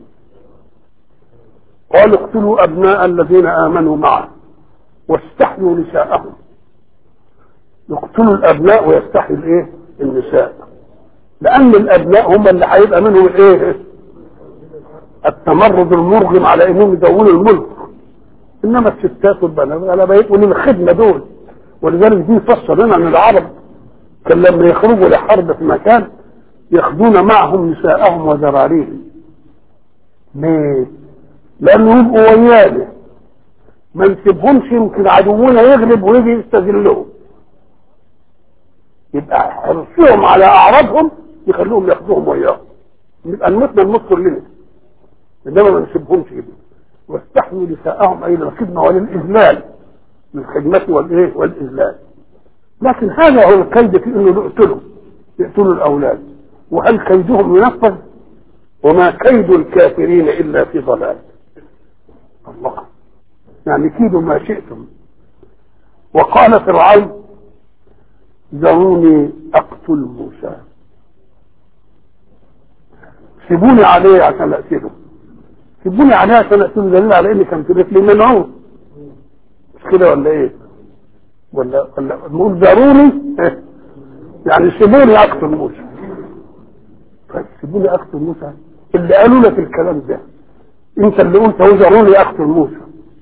Speaker 1: قالوا اقتلوا ابناء الذين امنوا معه واستحيوا نساءهم يقتلوا الابناء ويستحيوا الايه النساء لان الابناء هم اللي هيبقى منهم الايه التمرد المرغم على انهم يدولوا الملك انما الستات والبنات غلبة يبقوا للخدمه دول ولذلك دي فسر لنا ان العرب كان لما يخرجوا لحرب في مكان ياخذون معهم نساءهم وذراريهم ليه؟ لانه يبقوا ويانا ما نسيبهمش يمكن عدونا يغلب ويجي يستذلهم يبقى حرصهم على اعراضهم يخلوهم ياخذوهم وياهم يبقى نموتنا نموت كلنا انما ما نسيبهمش كده واستحموا نساءهم اي للخدمه وللاذلال للخدمه والايه والاذلال لكن هذا هو الكيد في انه يقتلوا يقتلوا الاولاد وهل كيدهم ينفذ وما كيد الكافرين الا في ضلال الله يعني كيدوا ما شئتم وقال فرعون ذروني اقتل موسى سيبوني عليه عشان اقتله سيبوني عليه عشان اقتله دليل على ان كان في رجلي منعوه مش كده ولا ايه ولا ولا نقول ذروني يعني سيبوني اقتل موسى طيب سيبوني اقتل موسى اللي قالوا لك الكلام ده انت اللي قلت اهو ذروني اقتل موسى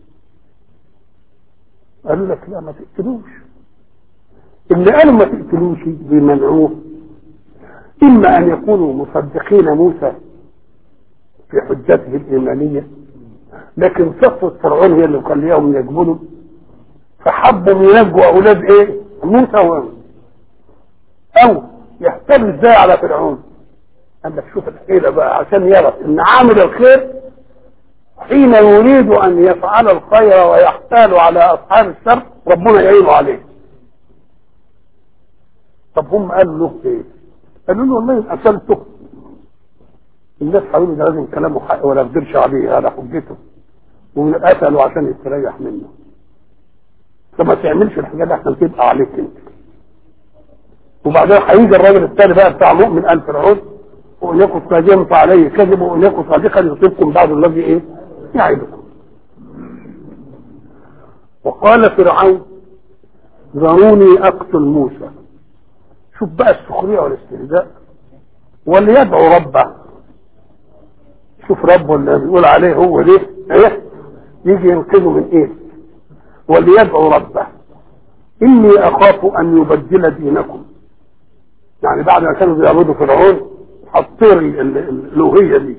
Speaker 1: قالوا لك لا ما تقتلوش اللي قالوا ما تقتلوش بمنعوه اما ان يكونوا مصدقين موسى في حجته الايمانيه لكن صفة فرعون هي اللي مخليهم يجبنوا فحبوا ينجوا اولاد ايه موسى و او يحتل ازاي على فرعون قال لك شوف الحيلة بقى عشان يعرف ان عامل الخير حين يريد ان يفعل الخير ويحتال على اصحاب الشر ربنا يعينه عليه طب هم قالوا له ايه قالوا له والله ان قتلته الناس حاولوا ده لازم كلامه حق ولا يقدرش عليه على حجته وقتلوا عشان يستريح منه فما تعملش الحاجات دي عشان تبقى عليك انت وبعدين هيجي الراجل الثاني بقى بتاع مؤمن ال فرعون وان يكن صادقا فعليه كذب وان يكن صادقا يصيبكم بعض الذي ايه يعدكم وقال فرعون ذروني اقتل موسى شوف بقى السخريه والاستهزاء وليدعو ربه شوف ربه اللي بيقول عليه هو ليه ايه يجي ينقذه من ايه وليدعو ربه اني اخاف ان يبدل دينكم يعني بعد ما كانوا بيعبدوا فرعون حطير ال- ال- الالوهيه دي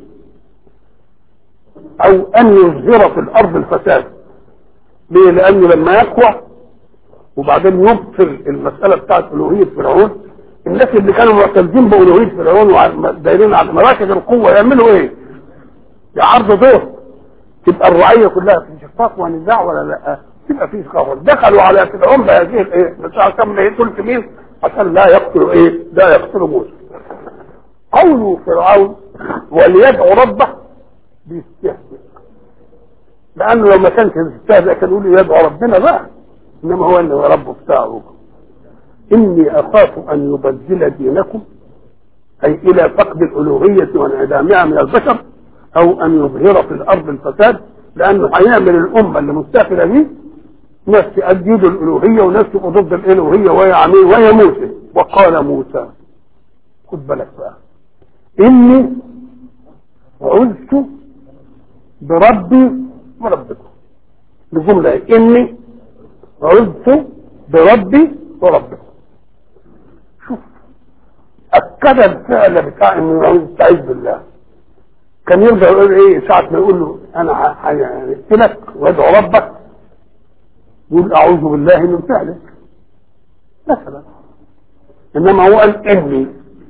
Speaker 1: او ان يظهر في الارض الفساد ليه لانه لما يقوى وبعدين يبطل المساله بتاعت الوهيه فرعون الناس اللي كانوا معتزين بالوهيه فرعون ودايرين على مراكز القوه يعملوا ايه؟ يعرضوا دور تبقى الرعيه كلها في شقاق ونزاع ولا لا؟ تبقى في شقاق دخلوا على فرعون بهذه الايه؟ بس عشان ما يقتلش مين؟ عشان لا يقتلوا ايه؟ لا يقتلوا موسى. قول فرعون وليدعو ربه بيستهزئ لانه لو ما كانش بيستهزئ كان يقول يدعو ربنا بقى انما هو اللي هو ربه بتاعه اني اخاف ان يبدل دينكم اي الى فقد الالوهيه وانعدامها من البشر او ان يظهر في الارض الفساد لانه هيعمل الامه اللي مستقله دي ناس تأديد الالوهيه وناس تبقى ضد الالوهيه وهي عميل وهي موسى وقال موسى خد بالك بقى اني عزت بربي وربكم الجمله إيه؟ اني عزت بربي وربكم شوف اكد الفعل بتاع انه يستعيذ بالله كان يرجع يقول ايه ساعة ما يقول له انا هقتلك وادعو ربك يقول اعوذ بالله من فعلك مثلا انما هو قال اني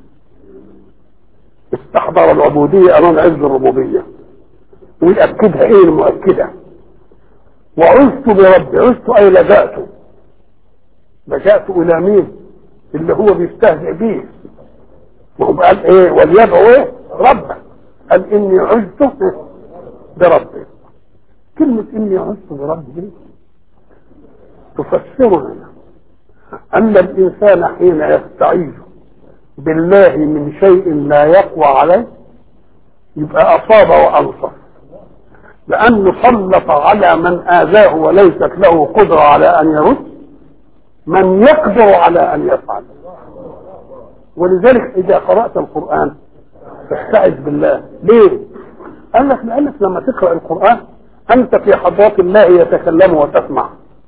Speaker 1: استحضر العبودية امام عز الربوبية ويأكدها ايه المؤكدة وعزت بربي عزت اي لجأت لجأت الى مين اللي هو بيستهزئ بيه وهو قال ايه وليدعو ايه ربك قال اني عزت بربي كلمة اني عزت بربي تفسرنا ان الانسان حين يستعيذ بالله من شيء لا يقوى عليه يبقى اصاب وانصف لانه سلط على من اذاه وليست له قدرة على ان يرد من يقدر على ان يفعل ولذلك اذا قرأت القرآن فاستعذ بالله ليه قال لك لانك لما تقرأ القرآن انت في حضرات الله يتكلم وتسمع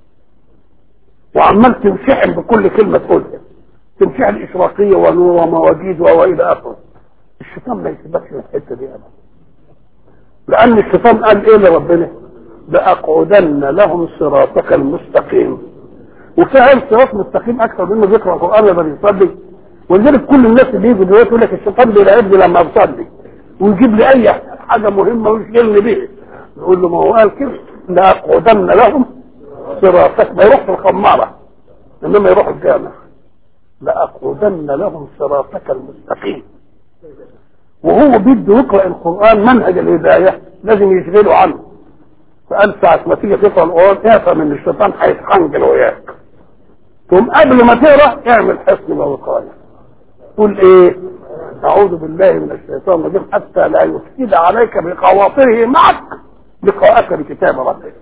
Speaker 1: وعمال تمشحن بكل كلمة تقولها تمشحن إشراقية ونور ومواجيد وإلى آخره الشيطان ما يسيبكش في الحتة دي أبدا لأن الشيطان قال إيه لربنا لأقعدن لهم صراطك المستقيم وفعل صراط مستقيم أكثر منه ذكر القرآن يقدر يصلي ولذلك كل الناس اللي يجوا دلوقتي يقول لك الشيطان بيراقبني لما بصلي ويجيب لي أي حاجة مهمة ويشغلني بيها نقول له ما هو قال كده لأقعدن لهم صراطك ما يروح في الخمارة إنما يروح الجامع لأقعدن لهم صراطك المستقيم وهو بده يقرأ القرآن منهج الهداية لازم يشغله عنه فقال ساعة ما تيجي تقرأ القرآن افهم ان الشيطان هيتحنجل وياك ثم قبل ما تقرأ اعمل حسن ووقاية قول ايه اعوذ بالله من الشيطان الرجيم حتى لا يفسد عليك بخواطره معك لقاءك بكتاب ربك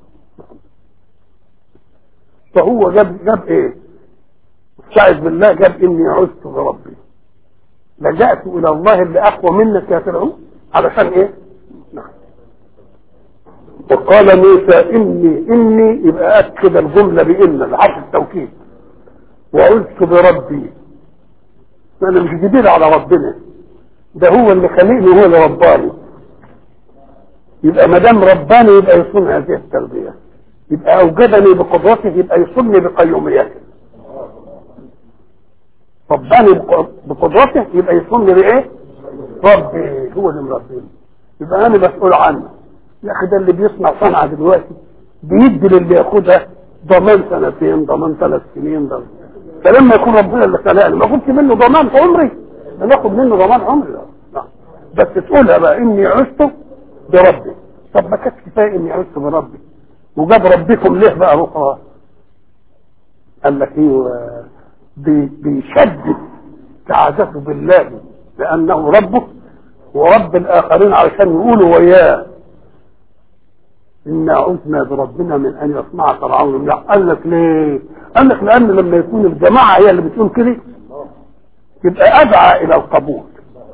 Speaker 1: فهو جاب جاب ايه استعذ بالله جاب اني عزت بربي لجأت الى الله اللي اقوى منك يا فرعون علشان ايه نعم وقال موسى اني اني يبقى اكد الجمله بان العرف التوكيد وعزت بربي انا مش جديد على ربنا ده هو اللي خلقني هو اللي رباني يبقى ما دام رباني يبقى يصون هذه التربيه يبقى اوجدني بقدرته يبقى يصوني بقيوميته رباني بقدرته يبقى يصوني بايه ربي هو اللي مربيني يبقى انا مسؤول عنه يا اخي ده اللي بيصنع صنعه دلوقتي بيدي للي ياخدها ضمان سنتين ضمان ثلاث سنين ضمان فلما يكون ربنا اللي خلقني ما كنت منه ضمان عمري بناخد منه ضمان عمري لا بس تقولها بقى اني عشت بربي طب ما كانش كفايه اني عشت بربي وجاب ربكم ليه بقى بكره قال لك ايه بي بيشدد سعادته بالله لانه ربه ورب الاخرين علشان يقولوا وياه إنا عزنا بربنا من أن يصنع فرعون لا قال لك ليه؟ قال لك لأن لما يكون الجماعة هي اللي بتقول كده يبقى أدعى إلى القبول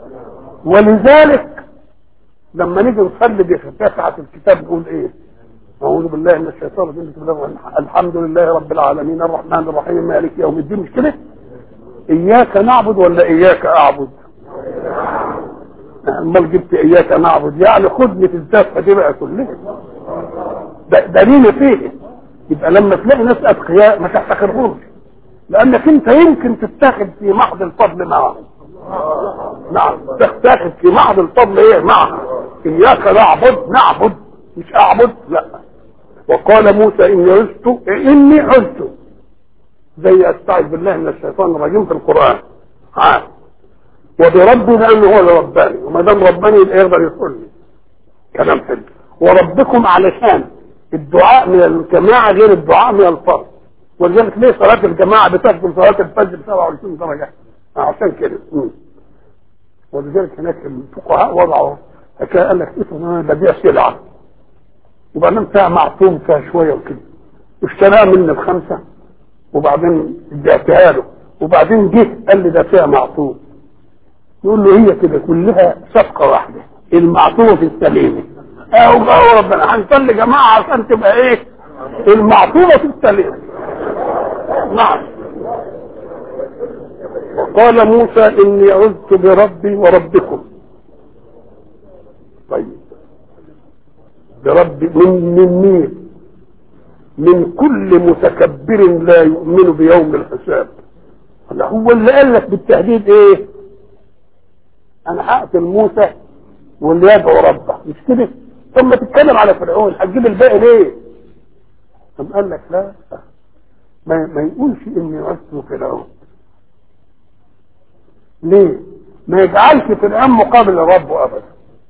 Speaker 1: ولذلك لما نيجي نصلي بفتحة الكتاب نقول إيه؟ أعوذ بالله من الشيطان الرجيم بسم الله الرحمن الرحيم. الحمد لله رب العالمين الرحمن الرحيم مالك يوم الدين مش كده؟ إياك نعبد ولا إياك أعبد؟ امال جبت اياك نعبد يعني خدني في الزفه دي بقى كلها ده دليل فيه يبقى لما تلاقي ناس اتقياء ما تحتقرهمش لانك انت يمكن تتاخد في محض الفضل معهم نعم تتاخد في محض الفضل ايه معهم اياك نعبد نعبد مش اعبد لا وقال موسى اني عزت اني عزت زي استعذ بالله من الشيطان الرجيم في القران ها وبربي لانه هو اللي رباني وما دام رباني يبقى يقدر يقول لي كلام حلو وربكم علشان الدعاء من الجماعه غير الدعاء من الفرد ولذلك ليه صلاه الجماعه بتفضل صلاه الفجر ب 27 درجه عشان كده مم. ولذلك هناك الفقهاء وضعوا حكايه قال لك افرض انا ببيع سلعه وبعدين فيها معصوم فيها شويه وكده اشتراها مني بخمسه وبعدين بعتها له وبعدين جه قال لي ده فيها معصوم يقول له هي كده كلها صفقة واحدة المعطوفة في السليمة اهو بقى ربنا هنصلي جماعة عشان تبقى ايه المعطوفة في السليمة نعم وقال موسى اني عزت بربي وربكم طيب بربي من من مين من كل متكبر لا يؤمن بيوم الحساب هو اللي قال لك بالتهديد ايه انا هقتل موسى واللي يدعو ربه مش كده ثم تتكلم على فرعون هتجيب الباقي ليه ثم قال لك لا ما, ما يقولش اني عزت فرعون ليه ما يجعلش فرعون مقابل ربه ابدا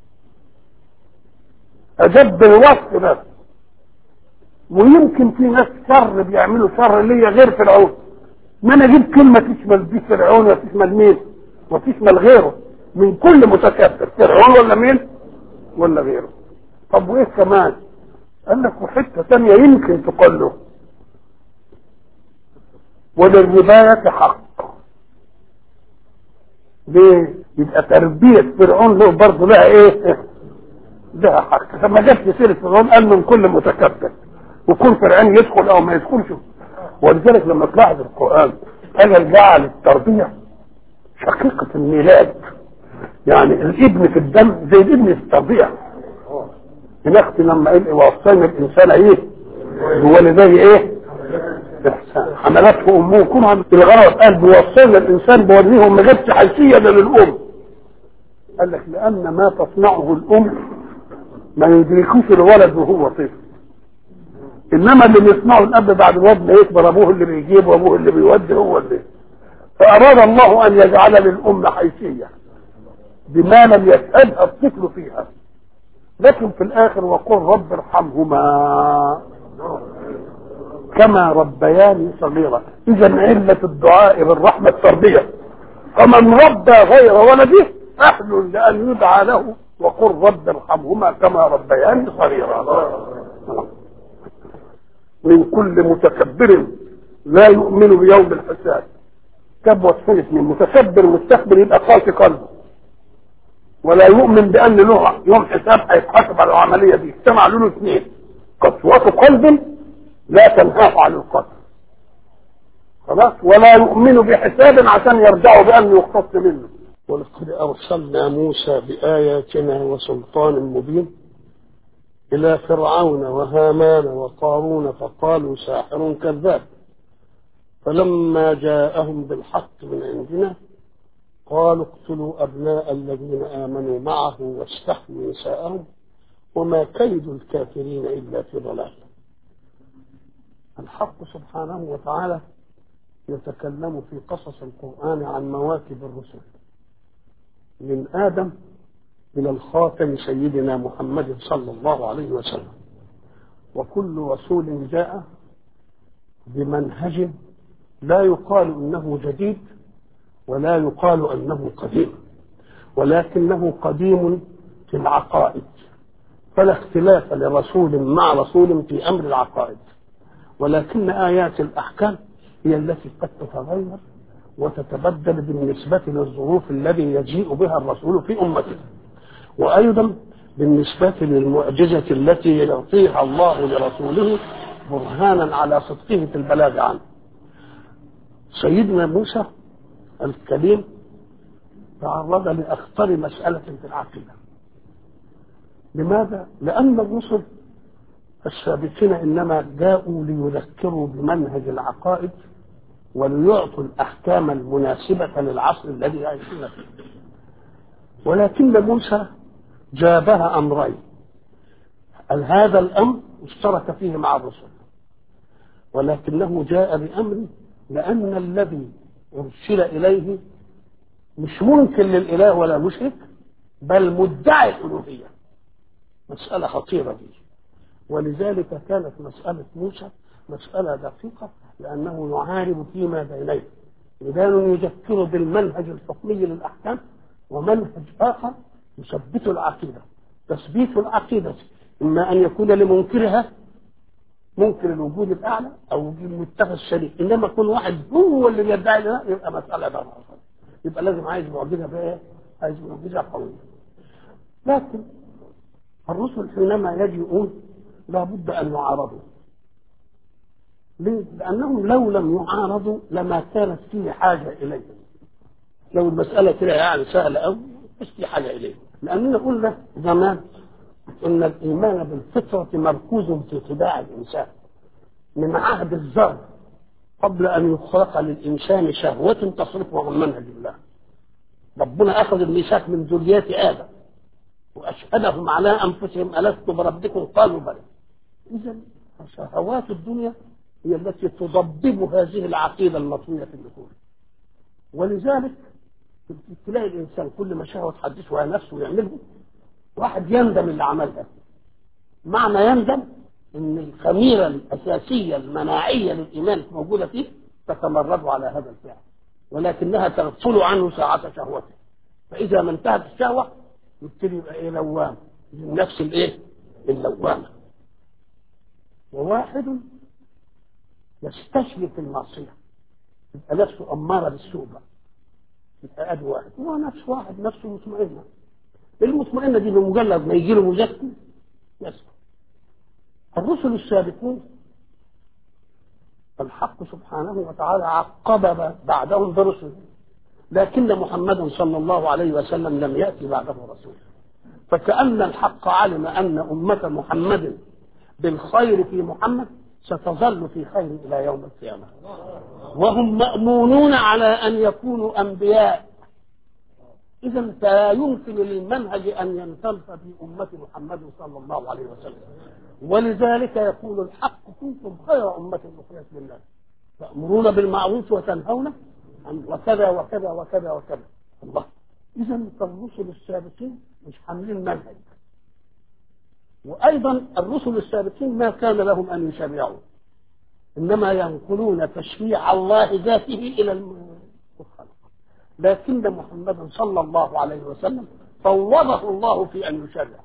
Speaker 1: اجاب بالوصف بس ويمكن في ناس شر بيعملوا شر ليا غير فرعون ما انا اجيب كلمه تشمل دي فرعون وتشمل مين وتشمل غيره من كل متكبر فرعون ولا مين ولا غيره طب وايه كمان قال لك وحته ثانيه يمكن تقول له وللرباية حق ليه يبقى تربية فرعون له برضه لها ايه لها حق فما جابش سيرة فرعون قال من كل متكبر وكل فرعون يدخل او ما يدخلش ولذلك لما تلاحظ القرآن قال جعل التربية شقيقة الميلاد يعني الابن في الدم زي الابن في التربية هناك لما قال وصينا الانسان ايه بوالديه ايه احسان حملته امه كلها في الغرض قال بوصينا الانسان بوالديه ما جابش حيثيه للام قال لك لان ما تصنعه الام ما يدركوش الولد وهو طفل انما اللي بيصنعه الاب بعد الواد ما يكبر ابوه اللي بيجيب وابوه اللي بيودي هو اللي فاراد الله ان يجعل للام حيثيه بما لم يشهدها الطفل فيها لكن في الاخر وقل رب ارحمهما كما ربياني صغيرا اذا علة الدعاء بالرحمة التربية فمن ربى غير ولده اهل لان يدعى له وقل رب ارحمهما كما ربياني صغيرا من كل متكبر لا يؤمن بيوم الحساب كم وصفين اثنين متكبر مستكبر يبقى قاسي قلبه ولا يؤمن بان له يوم حساب هيتحاسب على العمليه دي اجتمع له اثنين قسوة قلب لا تنهاه عن القتل خلاص ولا يؤمن بحساب عشان يرجعوا بأن يختص منه ولقد أرسلنا موسى بآياتنا وسلطان مبين إلى فرعون وهامان وقارون فقالوا ساحر كذاب فلما جاءهم بالحق من عندنا قالوا اقتلوا أبناء الذين آمنوا معه واستحيوا نساءهم وما كيد الكافرين إلا في ضلال الحق سبحانه وتعالى يتكلم في قصص القرآن عن مواكب الرسل من آدم إلى الخاتم سيدنا محمد صلى الله عليه وسلم وكل رسول جاء بمنهج لا يقال انه جديد ولا يقال انه قديم ولكنه قديم في العقائد فلا اختلاف لرسول مع رسول في امر العقائد ولكن ايات الاحكام هي التي قد تتغير وتتبدل بالنسبه للظروف الذي يجيء بها الرسول في امته وايضا بالنسبة للمعجزة التي يعطيها الله لرسوله برهانا على صدقه في البلاغ عنه سيدنا موسى الكريم تعرض لأخطر مسألة في العقيدة لماذا؟ لأن الرسل السابقين إنما جاءوا ليذكروا بمنهج العقائد وليعطوا الأحكام المناسبة للعصر الذي يعيشون فيه ولكن موسى جابها أمرين هذا الأمر اشترك فيه مع الرسل ولكنه جاء بأمر لأن الذي أرسل إليه مش ممكن للإله ولا مشرك بل مدعي الألوهية مسألة خطيرة دي ولذلك كانت مسألة موسى مسألة دقيقة لأنه يعارض فيما بينيه ميدان يذكر بالمنهج الحكمي للأحكام ومنهج آخر يثبت العقيدة تثبيت العقيدة إما أن يكون لمنكرها منكر الوجود الأعلى أو متخذ شريك إنما يكون واحد هو اللي بيدعي ده يبقى مسألة بقى يبقى لازم عايز معجزة بقى عايز معجزة قوية لكن الرسل حينما يجيئون لابد أن يعارضوا ليه؟ لأنهم لو لم يعارضوا لما كانت فيه حاجة إليهم لو المسألة كده يعني سهلة أوي مش في حاجة إليه لأننا قلنا زمان إن الإيمان بالفطرة مركوز في طباع الإنسان من عهد الذر قبل أن يخلق للإنسان شهوة تصرفه عن منهج الله ربنا أخذ الميثاق من ذرية آدم وأشهدهم على أنفسهم ألست بربكم قالوا بلى إذا شهوات الدنيا هي التي تضبب هذه العقيدة المطوية في النفوس ولذلك تلاقي الإنسان كل ما شهوة تحدثه عن نفسه ويعمله واحد يندم اللي عملها معنى يندم ان الخميرة الأساسية المناعية للإيمان موجودة فيه تتمرد على هذا الفعل ولكنها تغفل عنه ساعة شهوته فإذا ما انتهت الشهوة يبتدي يبقى إيه لوام النفس الإيه؟ اللوامة وواحد يستشري في المعصية يبقى نفسه أمارة بالسوء بقى يبقى أدي واحد هو نفس واحد نفسه مطمئنة المطمئنة دي بمجرد ما يجي له مذكر يسكت الرسل السابقون الحق سبحانه وتعالى عقب بعدهم برسل لكن محمدا صلى الله عليه وسلم لم يأتي بعده رسول فكأن الحق علم أن أمة محمد بالخير في محمد ستظل في خير إلى يوم القيامة وهم مأمونون على أن يكونوا أنبياء إذا فلا يمكن للمنهج أن ينتلف في أمة محمد صلى الله عليه وسلم ولذلك يقول الحق كنتم خير أمة أخرجت للناس تأمرون بالمعروف وتنهون عن وكذا وكذا وكذا وكذا الله إذا الرسل السابقين مش حاملين منهج وأيضا الرسل السابقين ما كان لهم أن يشرعوا إنما ينقلون تشريع الله ذاته إلى الخلق لكن محمدا صلى الله عليه وسلم فوضه الله في أن يشرع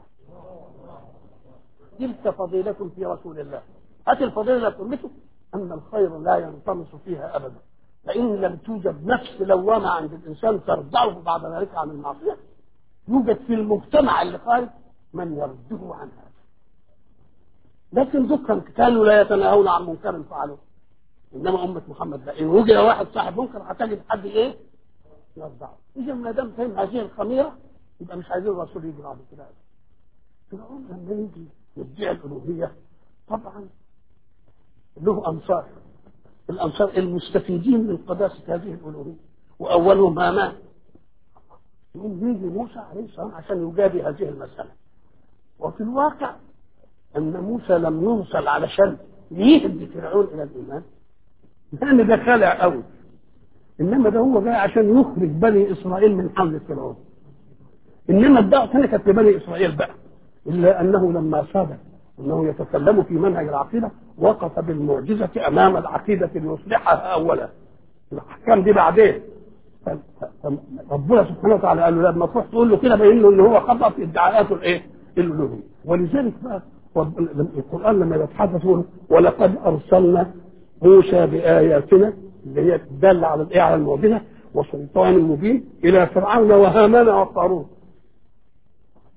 Speaker 1: تلك فضيلة في رسول الله هذه الفضيلة كلته أن الخير لا ينطمس فيها أبدا فإن لم توجد نفس لوامة عند الإنسان ترضعه بعد ذلك عن المعصية يوجد في المجتمع اللي خارج من يرده عن هذا لكن ذكر كانوا لا يتناهون عن منكر فعلوه انما امه محمد لا ان وجد واحد صاحب منكر هتجد حد ايه يرضعه اذا ما دام فهم هذه الخميره يبقى مش عايزين الرسول يجي بعد كده فرعون لما يجي يدعي الالوهيه طبعا له انصار الانصار المستفيدين من قداسه هذه الالوهيه واولهم هامان يقوم يجي موسى عليه السلام عشان يجابي هذه المساله وفي الواقع ان موسى لم يرسل علشان يهدي فرعون الى الايمان لان ده خالع قوي انما ده هو جاي عشان يخرج بني اسرائيل من حمل فرعون انما الدعوه الثانيه كانت لبني اسرائيل بقى الا انه لما صاد انه يتكلم في منهج العقيده وقف بالمعجزه امام العقيده ليصلحها اولا الاحكام دي بعدين ربنا سبحانه وتعالى قال له لما تروح تقول له كده باين له ان هو خطا في ادعاءاته الايه؟ الالوهيه ولذلك بقى القرآن لما يتحدث يقول ولقد أرسلنا موسى بآياتنا اللي هي تدل على الإيه على المعجزة وسلطان مبين إلى فرعون وهامان وقارون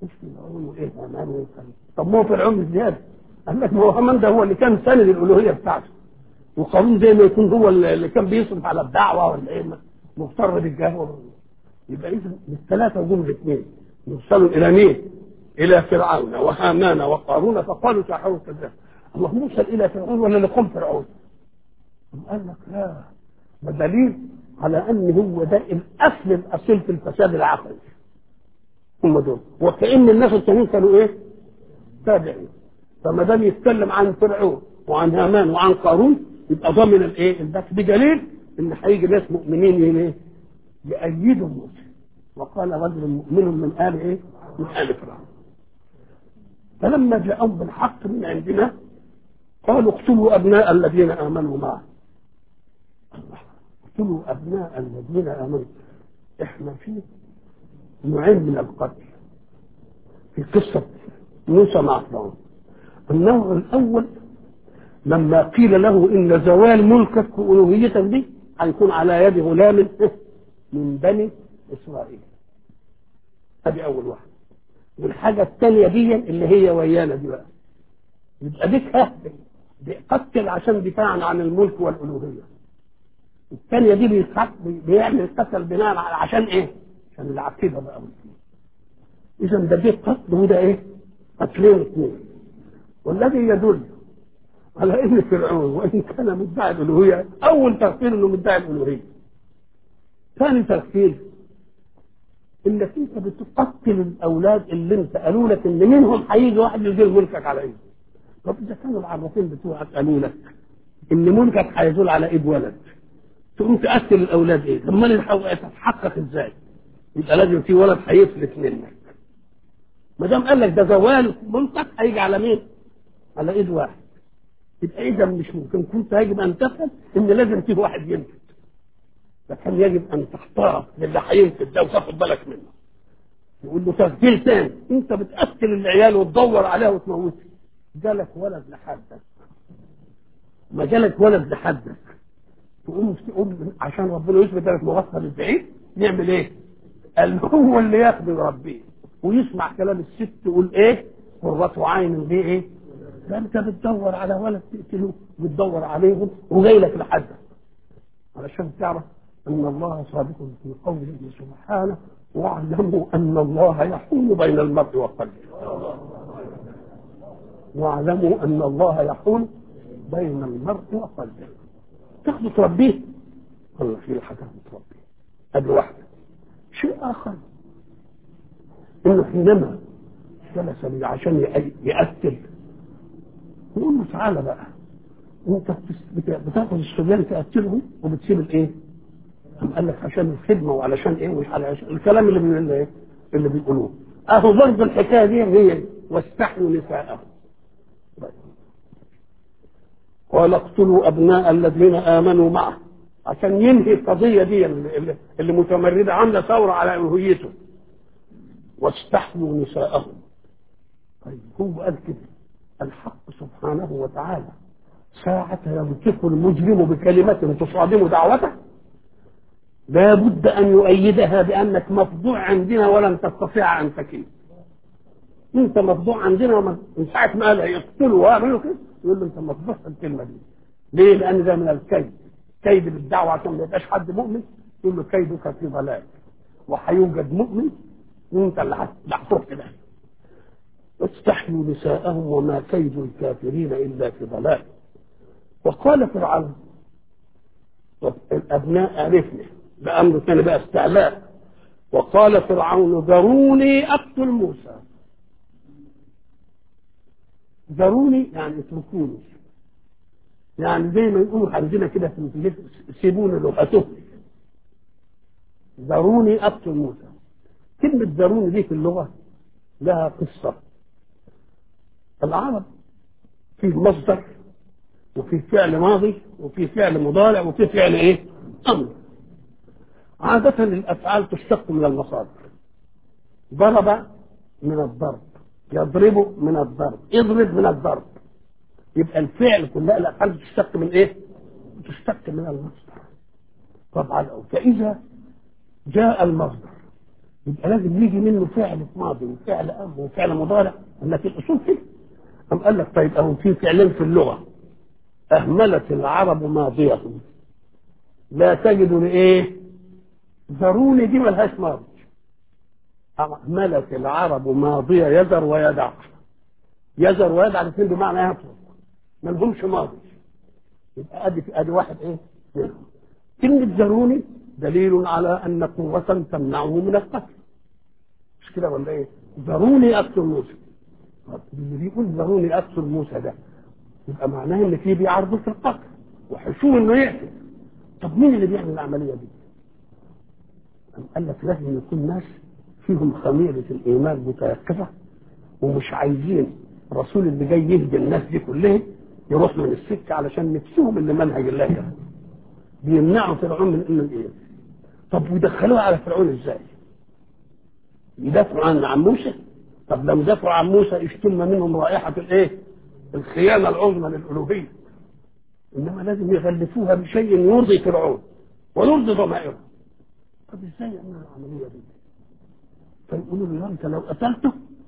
Speaker 1: مش فرعون وايه هامان وايه طب ما هو فرعون زياده قال لك ما هو هامان ده هو اللي كان سند الالوهيه بتاعته وقارون زي ما يكون هو اللي كان بيصرف على الدعوه ولا ايه مغتر بالجهوه يبقى اذا الثلاثه جم الاثنين يوصلوا الى مين؟ الى فرعون وهامان وقارون فقالوا ساحروا كذاب الله موصل الى فرعون ولا لقوم فرعون؟ قال لك لا ده دليل على ان هو ده الاصل الاصيل في الفساد العقلي هم دول وكأن الناس التانيين كانوا ايه؟ تابعين فما دام يتكلم عن فرعون وعن هامان وعن قارون يبقى ضامن الايه؟ البث بدليل ان هيجي ناس مؤمنين ايه؟ يأيدوا موسى وقال رجل مؤمن من آل ايه؟ من آل فرعون فلما جاءهم بالحق من عندنا قالوا اقتلوا أبناء الذين آمنوا معه اقتلوا أبناء الذين آمنوا احنا في نوعين من القتل في قصة موسى مع فرعون النوع الأول لما قيل له إن زوال ملكك وألوهيتك دي هيكون على يد غلام من بني إسرائيل هذه أول واحدة والحاجة الثانية دي اللي هي ويانا دي بقى يبقى ديك بيقتل عشان دفاعا عن الملك والألوهية الثانية دي بيتحط بيعمل قتل بناء على عشان ايه؟ عشان العقيدة بقى إذا ده دي قتل وده ايه؟ قتلين اثنين والذي يدل على ان فرعون وان كان مدعي الالوهيه اول تغفير انه مدعي الالوهيه ثاني تغفير انك انت بتقتل الاولاد اللي انت قالوا لك ان منهم هيجي واحد يزيل ملكك على ايده طب اذا كانوا العرافين بتوعك قالوا لك ان ملكك هيزول على ايد ولد تقوم تقتل الاولاد ايه؟ طب ما تتحقق ازاي؟ يبقى لازم في ولد هيفلت منك ما دام قال لك ده زوال ملكك هيجي على مين؟ على ايد واحد يبقى اذا مش ممكن كنت يجب ان تفهم ان لازم فيه واحد ينفذ لكن يجب ان تحترم للي هينفذ ده وتاخد بالك منه يقول له تسجيل تاني انت بتقتل العيال وتدور عليها وتموتها جالك ولد لحدك ما جالك ولد لحدك تقوم تقوم عشان ربنا يثبت لك مغفل البعيد نعمل ايه؟ قال هو اللي ياخد ربيه ويسمع كلام الست تقول ايه؟ قرة عين دي ايه؟ ده انت بتدور على ولد تقتله بتدور عليهم وجاي لك لحدك علشان تعرف ان الله صادق في قوله سبحانه واعلموا ان الله يحول بين المرء وقلبه واعلموا ان الله يحول بين المرء وقلبه تاخده تربيه الله في حاجه تربيه ادي واحده شيء اخر انه حينما جلس لي عشان يقتل يقول له تعالى بقى انت بتاخد الصبيان تقتلهم وبتسيب الايه؟ قال لك عشان الخدمه وعلشان ايه ومش علشان الكلام اللي بي... اللي, اللي بيقولوه اهو برضه الحكايه دي هي واستحيوا نساءهم قال اقتلوا ابناء الذين امنوا معه عشان ينهي القضيه دي اللي, اللي متمرده عامله ثوره على الوهيته واستحيوا نساءهم طيب هو قال كده الحق سبحانه وتعالى ساعة ينطق المجرم بكلمة تصادم دعوته لا بد أن يؤيدها بأنك مفضوع عندنا ولن تستطيع أن تكيد أنت مفضوع عندنا ومن ساعة ما قال يقتلوا ويعملوا كده يقول له أنت مفضوع في الكلمة دي ليه؟ لأن ده من الكيد كيد بالدعوة عشان ما يبقاش حد مؤمن يقول له كيدك في ضلال وهيوجد مؤمن وأنت اللي هتروح كده واستحيوا نساءهم وما كيد الكافرين إلا في ضلال وقال فرعون طب الأبناء عرفنا بأمر ثاني بقى استعلاء وقال فرعون ذروني أقتل موسى ذروني يعني اتركوني يعني زي ما يقولوا عندنا كده في سيبوني لو هتهلك ذروني أقتل موسى كلمة ذروني دي في اللغة لها قصة العرب في مصدر وفي فعل ماضي وفي فعل مضارع وفي فعل ايه؟ امر. عادة الافعال تشتق من المصادر. ضرب من الضرب، يضرب من الضرب، اضرب من الضرب. يبقى الفعل كلها الافعال تشتق من ايه؟ تشتق من المصدر. طبعا فاذا جاء المصدر يبقى لازم يجي منه فعل ماضي وفعل امر وفعل مضارع لكن الاصول كده أم قال لك طيب أهو في فعلين في اللغة أهملت العرب ماضيهم لا تجد لإيه؟ ذروني دي ملهاش ماضي أهملت العرب ماضية يذر ويدع يذر ويدع الاثنين بمعنى يترك ما لهمش ماضي يبقى ادي ادي واحد ايه؟ منهم كلمة ذروني دليل على أن قوة تمنعه من القتل مش كده ولا إيه؟ ذروني أقتل موسى اللي بيقول ذروني أقتل موسى ده يبقى معناه إن في بيعرضوا في القتل وحشوه إنه يقتل طب مين اللي بيعمل العملية دي؟ قال لك لازم يكون ناس فيهم خميرة الإيمان متيقظة ومش عايزين الرسول اللي جاي يهدي الناس دي كلها يروح من السكة علشان نفسهم اللي منهج الله يهدي بيمنعوا فرعون من انه ايه طب ويدخلوها على فرعون ازاي يدافعوا عن عن موسى طب لو دافعوا عن موسى يشتم منهم رائحة الايه الخيانة العظمى للألوهية إنما لازم يغلفوها بشيء يرضي فرعون ويرضي ضمائره طب ازاي يعملوا العملية دي فيقولوا له انت لو قتلته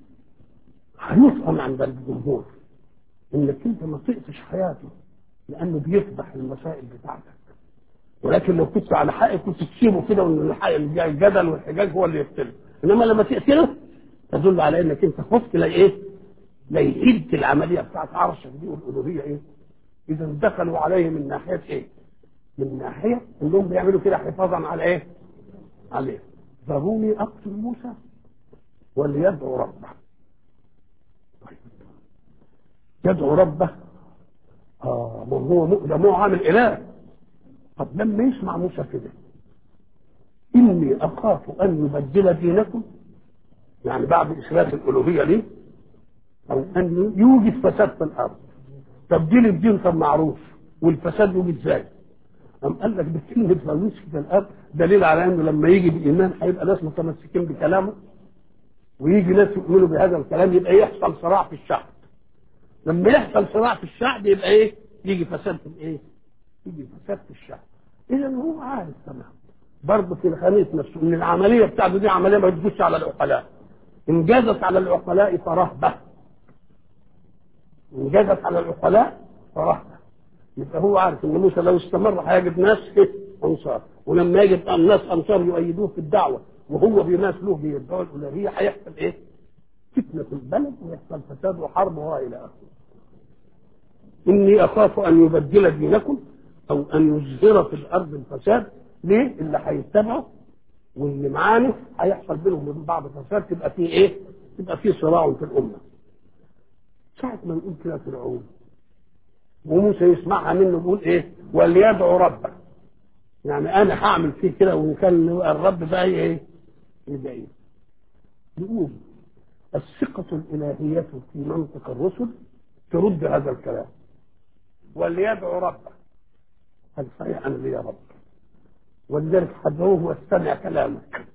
Speaker 1: هيفهم عند الجمهور انك انت ما تقتش حياته لانه بيفضح المسائل بتاعتك ولكن لو كنت على حق كنت تسيبه كده وان الحق الجدل والحجاج هو اللي يقتله انما لما تقتله تدل على انك انت خفت لا ايه لا يهد العمليه بتاعت عرشك دي والالوهيه ايه اذا دخلوا عليه من ناحيه ايه من ناحيه انهم بيعملوا كده حفاظا على ايه عليه ذروني اقتل موسى وليدعو ربه طيب يدعو ربه اه ما هو ده مو عامل اله طب لما يسمع موسى كده إني أخاف أن يبدل دينكم يعني بعد إثبات الألوهية ليه أو أن يوجد فساد في الأرض تبديل الدين طب معروف والفساد يوجد ازاي؟ أم قال لك بكلمة فلوس في الأرض دليل على أنه لما يجي بإيمان هيبقى ناس متمسكين بكلامه ويجي ناس يؤمنوا بهذا الكلام يبقى يحصل صراع في الشعب لما يحصل صراع في الشعب يبقى إيه؟ يجي فساد في الإيه؟ يجي فساد في الشعب اذا هو عارف تمام برضه في الخميس نفسه ان العمليه بتاعته دي عمليه ما تجوش على العقلاء ان جازت على العقلاء فرهبه ان جازت على العقلاء فرهبه يبقى هو عارف ان موسى لو استمر هيجد ناس انصار ولما يجد الناس انصار يؤيدوه في الدعوه وهو بناس له بيدعوا الالوهيه هيحصل ايه؟ فتنه في البلد ويحصل فساد وحرب والى اخره. اني اخاف ان يبدل دينكم او ان يظهر في الارض الفساد ليه اللي هيتبعه واللي معانا هيحصل بينهم وبين بعض فساد تبقى فيه ايه تبقى فيه صراع في الامه ساعه ما نقول كده فرعون وموسى يسمعها منه يقول ايه وليدعو ربه يعني انا هعمل فيه كده وان كان الرب بقى ايه يدعي يقول الثقة الإلهية في منطق الرسل ترد هذا الكلام وليدعو ربه هل صحيح أنا لي رب ولذلك حدعوه واستمع كلامك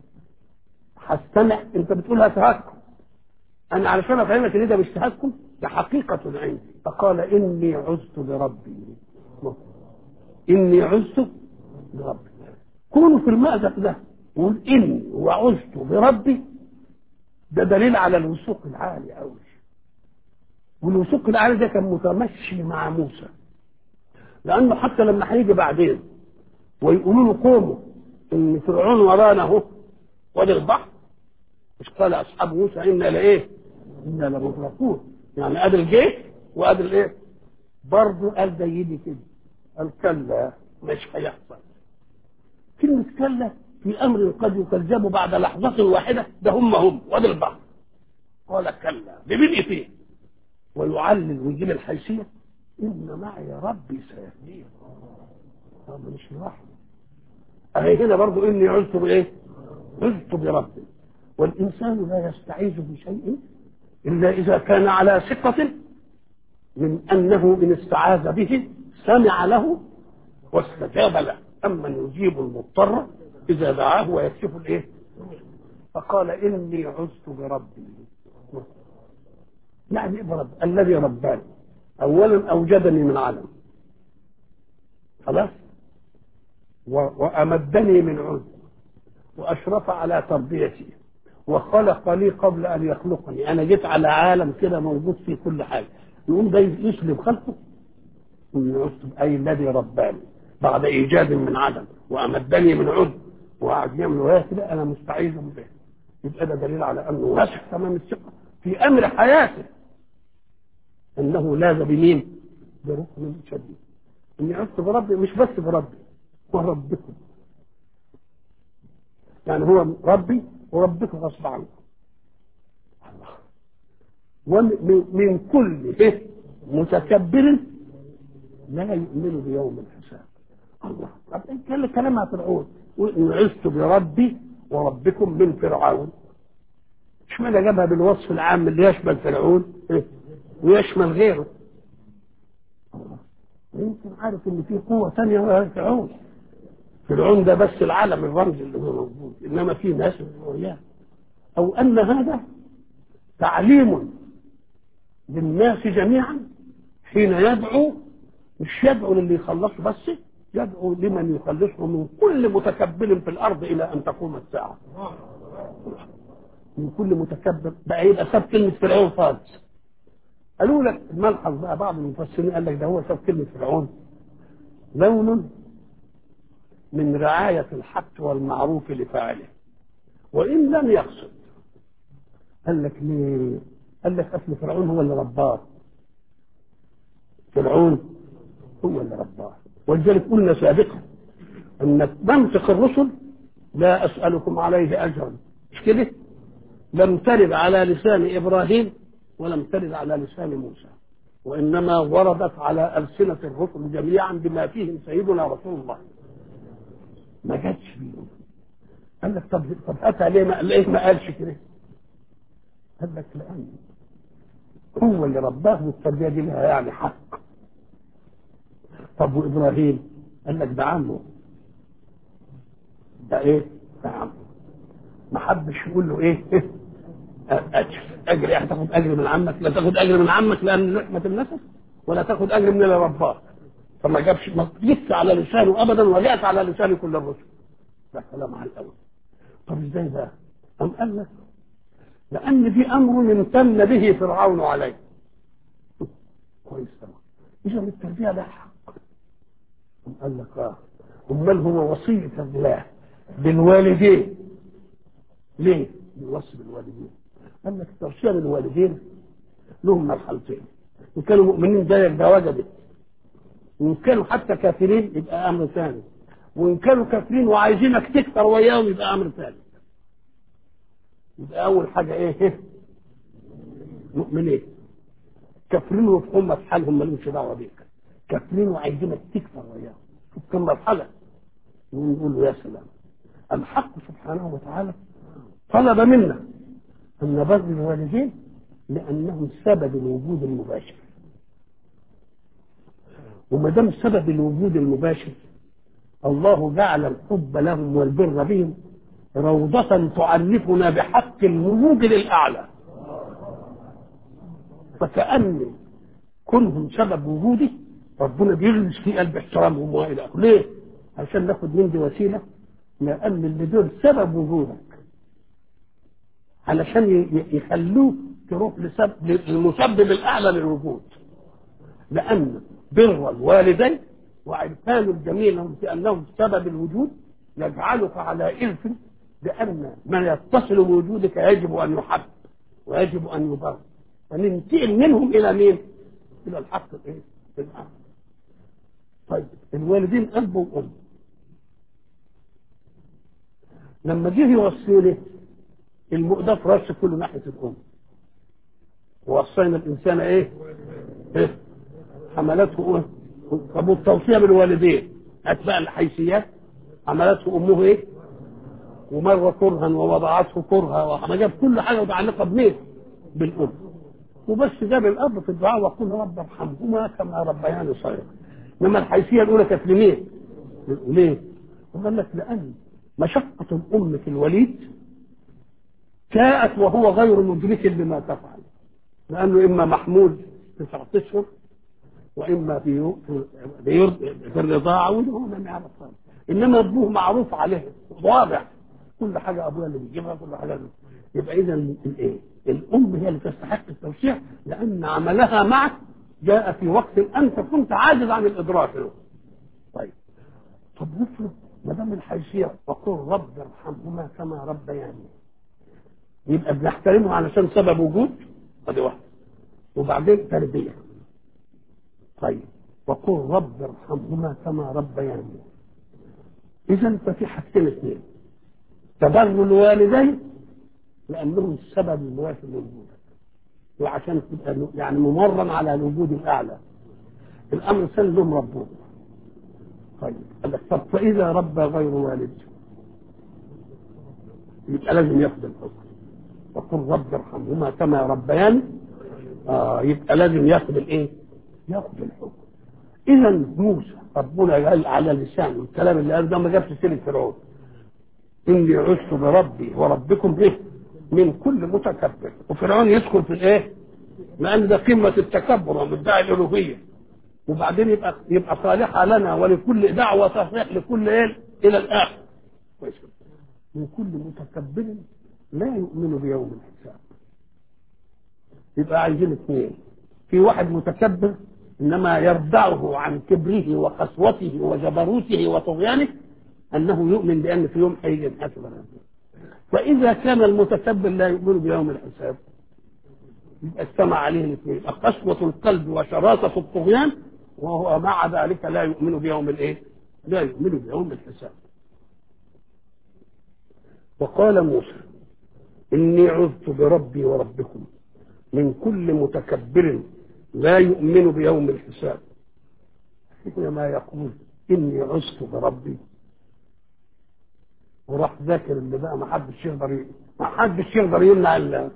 Speaker 1: هستمع انت بتقول هتهكم انا علشان افهمك ان ده مش تهكم ده حقيقة عندي فقال اني عزت بربي اني عزت بربي كونوا في المأزق ده قول اني وعزت بربي ده دليل على الوثوق العالي قوي والوثوق العالي ده كان متمشي مع موسى لانه حتى لما هيجي بعدين ويقولوا له قوموا ان فرعون ورانا اهو وادي البحر مش قال اصحاب موسى انا لايه؟ انا لمغرقون يعني ادي الجيش وادي الايه؟ برضه قال ده يجي كده قال كلا مش هيحصل كلمة كلا في امر قد يكذب بعد لحظة واحدة ده هم هم وادي البحر قال كلا ببدء فيه ويعلل ويجيب الحيثية إن معي ربي سيهدين رب مش لوحده أهي هنا برضو إني عزت بإيه؟ عزت بربي والإنسان لا يستعيذ بشيء إلا إذا كان على ثقة من أنه إن استعاذ به سمع له واستجاب له أمن يجيب المضطر إذا دعاه ويكشف الإيه؟ فقال إني عزت بربي يعني إيه برب الذي رباني اولا اوجدني من عدم خلاص وامدني من عز واشرف على تربيتي وخلق لي قبل ان يخلقني انا جيت على عالم كده موجود فيه كل حاجه يقوم ده يسلم خلقه ويكتب اي الذي رباني بعد ايجاد من عدم وامدني من عد وقعد يعمل وهي كده انا مستعيذ به يبقى ده دليل على انه واثق تمام الثقه في امر حياته انه لاذ بمين؟ بركن شديد اني عشت بربي مش بس بربي وربكم يعني هو ربي وربكم غصب عنكم الله ومن من كل إيه؟ متكبر لا يؤمن بيوم الحساب الله طب كان الكلام مع فرعون وإن عشت بربي وربكم من فرعون اشمعنى جابها بالوصف العام اللي يشمل فرعون إيه؟ ويشمل غيره الله يمكن عارف ان في قوه ثانيه وهي فرعون فرعون ده بس العالم الرمزي اللي هو موجود انما في ناس وياه او ان هذا تعليم للناس جميعا حين يدعو مش يدعو للي يخلصه بس يدعو لمن يخلصه من كل متكبر في الارض الى ان تقوم الساعه من كل متكبر بقى يبقى ساب كلمه فرعون خالص قالوا لك الملحظ بقى بعض المفسرين قال لك ده هو ساب كلمه فرعون لون من رعاية الحق والمعروف لفاعله وإن لم يقصد قال لك ليه؟ قال لك أصل فرعون هو اللي رباه فرعون هو اللي رباه ولذلك قلنا سابقا أن منطق الرسل لا أسألكم عليه أجرا مش كده؟ لم ترد على لسان إبراهيم ولم ترد على لسان موسى وإنما وردت على ألسنة الرسل جميعا بما فيهم سيدنا رسول الله ما جاتش فيهم قال لك طب طب اتى ليه ما ليه ما قالش كده؟ قال لك لان هو اللي رباه والتربيه دي لها يعني حق طب وابراهيم قال لك ده عمه ده ايه؟ ده عمه ما حدش يقول له ايه؟ إيه؟ اجر اجر ايه هتاخد اجر من عمك لا تاخد اجر من عمك لان نعمه النسب ولا تاخد اجر من اللي رباك فما جابش ما جبت على لسانه ابدا وجاءت على لسان كل الرسل ده كلام على الاول طب ازاي بقى؟ قام قال لك لان في امر امتن به فرعون عليه كويس طبعا اذا التربيه لها حق قام قال لك اه امال هو وصيه الله بالوالدين ليه؟ بيوصي بالوالدين قال لك توصيه بالوالدين لهم مرحلتين ان كانوا مؤمنين ده يبقى وجبت وان كانوا حتى كافرين يبقى امر ثاني وان كانوا كافرين وعايزينك تكفر وياهم يبقى امر ثالث يبقى اول حاجه ايه مؤمنين كافرين وهم في حالهم مالهمش دعوه بيك كافرين وعايزينك تكفر وياهم شوف كم مرحله ونقول له يا سلام الحق سبحانه وتعالى طلب منا ان نبر الوالدين لانهم سبب الوجود المباشر وما دام سبب الوجود المباشر الله جعل الحب لهم والبر بهم روضة تعرفنا بحق الوجود للأعلى فكأن كونهم سبب وجودي ربنا بيغرس في قلب احترامهم والى اخره ليه؟ عشان ناخد من دي وسيله لان اللي دول سبب وجودك علشان يخلوك تروح لسبب للمسبب الاعلى للوجود لان بر الوالدين وعرفان الجميع لهم في انهم سبب الوجود يجعلك على إلف بأن من يتصل بوجودك يجب أن يحب ويجب أن يبر فننتقل منهم إلى مين؟ إلى الحق الإيه؟ الأعلى طيب الوالدين أب وأم لما جه يوصيني المؤدى في راسه كله ناحية الأم ووصينا الإنسان إيه؟ إيه؟ حملته إيه؟ طب والتوصية بالوالدين أتباع الحيثيات عملته أمه إيه؟ ومرة كرها ووضعته كرها وما جاب كل حاجة متعلقة بمين؟ بالأم وبس جاب الأب في الدعاء وقل رب ارحمهما كما ربياني صغيرا إنما الحيثية الأولى كانت لمين؟ ليه؟ وقال لك لأن مشقة الأم في الوليد جاءت وهو غير مدرك لما تفعل لأنه إما محمول تسعة أشهر وإما في في الرضاعة وهو ما يعرف إنما أبوه معروف عليه واضح كل حاجه ابويا اللي بيجيبها كل حاجه اللي. يبقى اذا الايه الام هي اللي تستحق التوسيع لان عملها معك جاء في وقت انت كنت عاجز عن الادراك له طيب طب نفرض ما دام الحيثيه وقل رب ارحمهما كما ربياني يبقى بنحترمه علشان سبب وجود ادي واحده وبعدين تربيه طيب وقل رب ارحمهما كما ربياني اذا ففي حاجتين اثنين تبر الوالدين لانهم السبب الموافق لوجودك وعشان تبقى يعني ممرا على الوجود الاعلى الامر الثاني لهم ربهم طيب قال لك طب فاذا ربى غير والد يبقى لازم ياخذ الحكم وقل رب ارحمهما كما ربياني آه يبقى لازم ياخذ الايه؟ ياخذ الحكم اذا موسى ربنا قال على لسانه الكلام اللي قال ده ما جابش سيره فرعون اني عشت بربي وربكم به من كل متكبر وفرعون يدخل في الايه؟ لان ده قمه التكبر ومدعي الالوهيه وبعدين يبقى يبقى صالحه لنا ولكل دعوه تصلح لكل ايه؟ الى الاخر من كل متكبر لا يؤمن بيوم الحساب يبقى عايزين اثنين في واحد متكبر انما يردعه عن كبره وقسوته وجبروته وطغيانه انه يؤمن بان في يوم هيجي ينحاسب فاذا كان المتكبر لا يؤمن بيوم الحساب يبقى اجتمع عليه الاثنين يبقى قسوة القلب وشراسة الطغيان وهو مع ذلك لا يؤمن بيوم الايه؟ لا يؤمن بيوم الحساب. وقال موسى إني عذت بربي وربكم من كل متكبر لا يؤمن بيوم الحساب حينما يقول إني عذت بربي وراح ذاكر اللي بقى ما حدش يقدر ما حدش يقدر يمنع ال-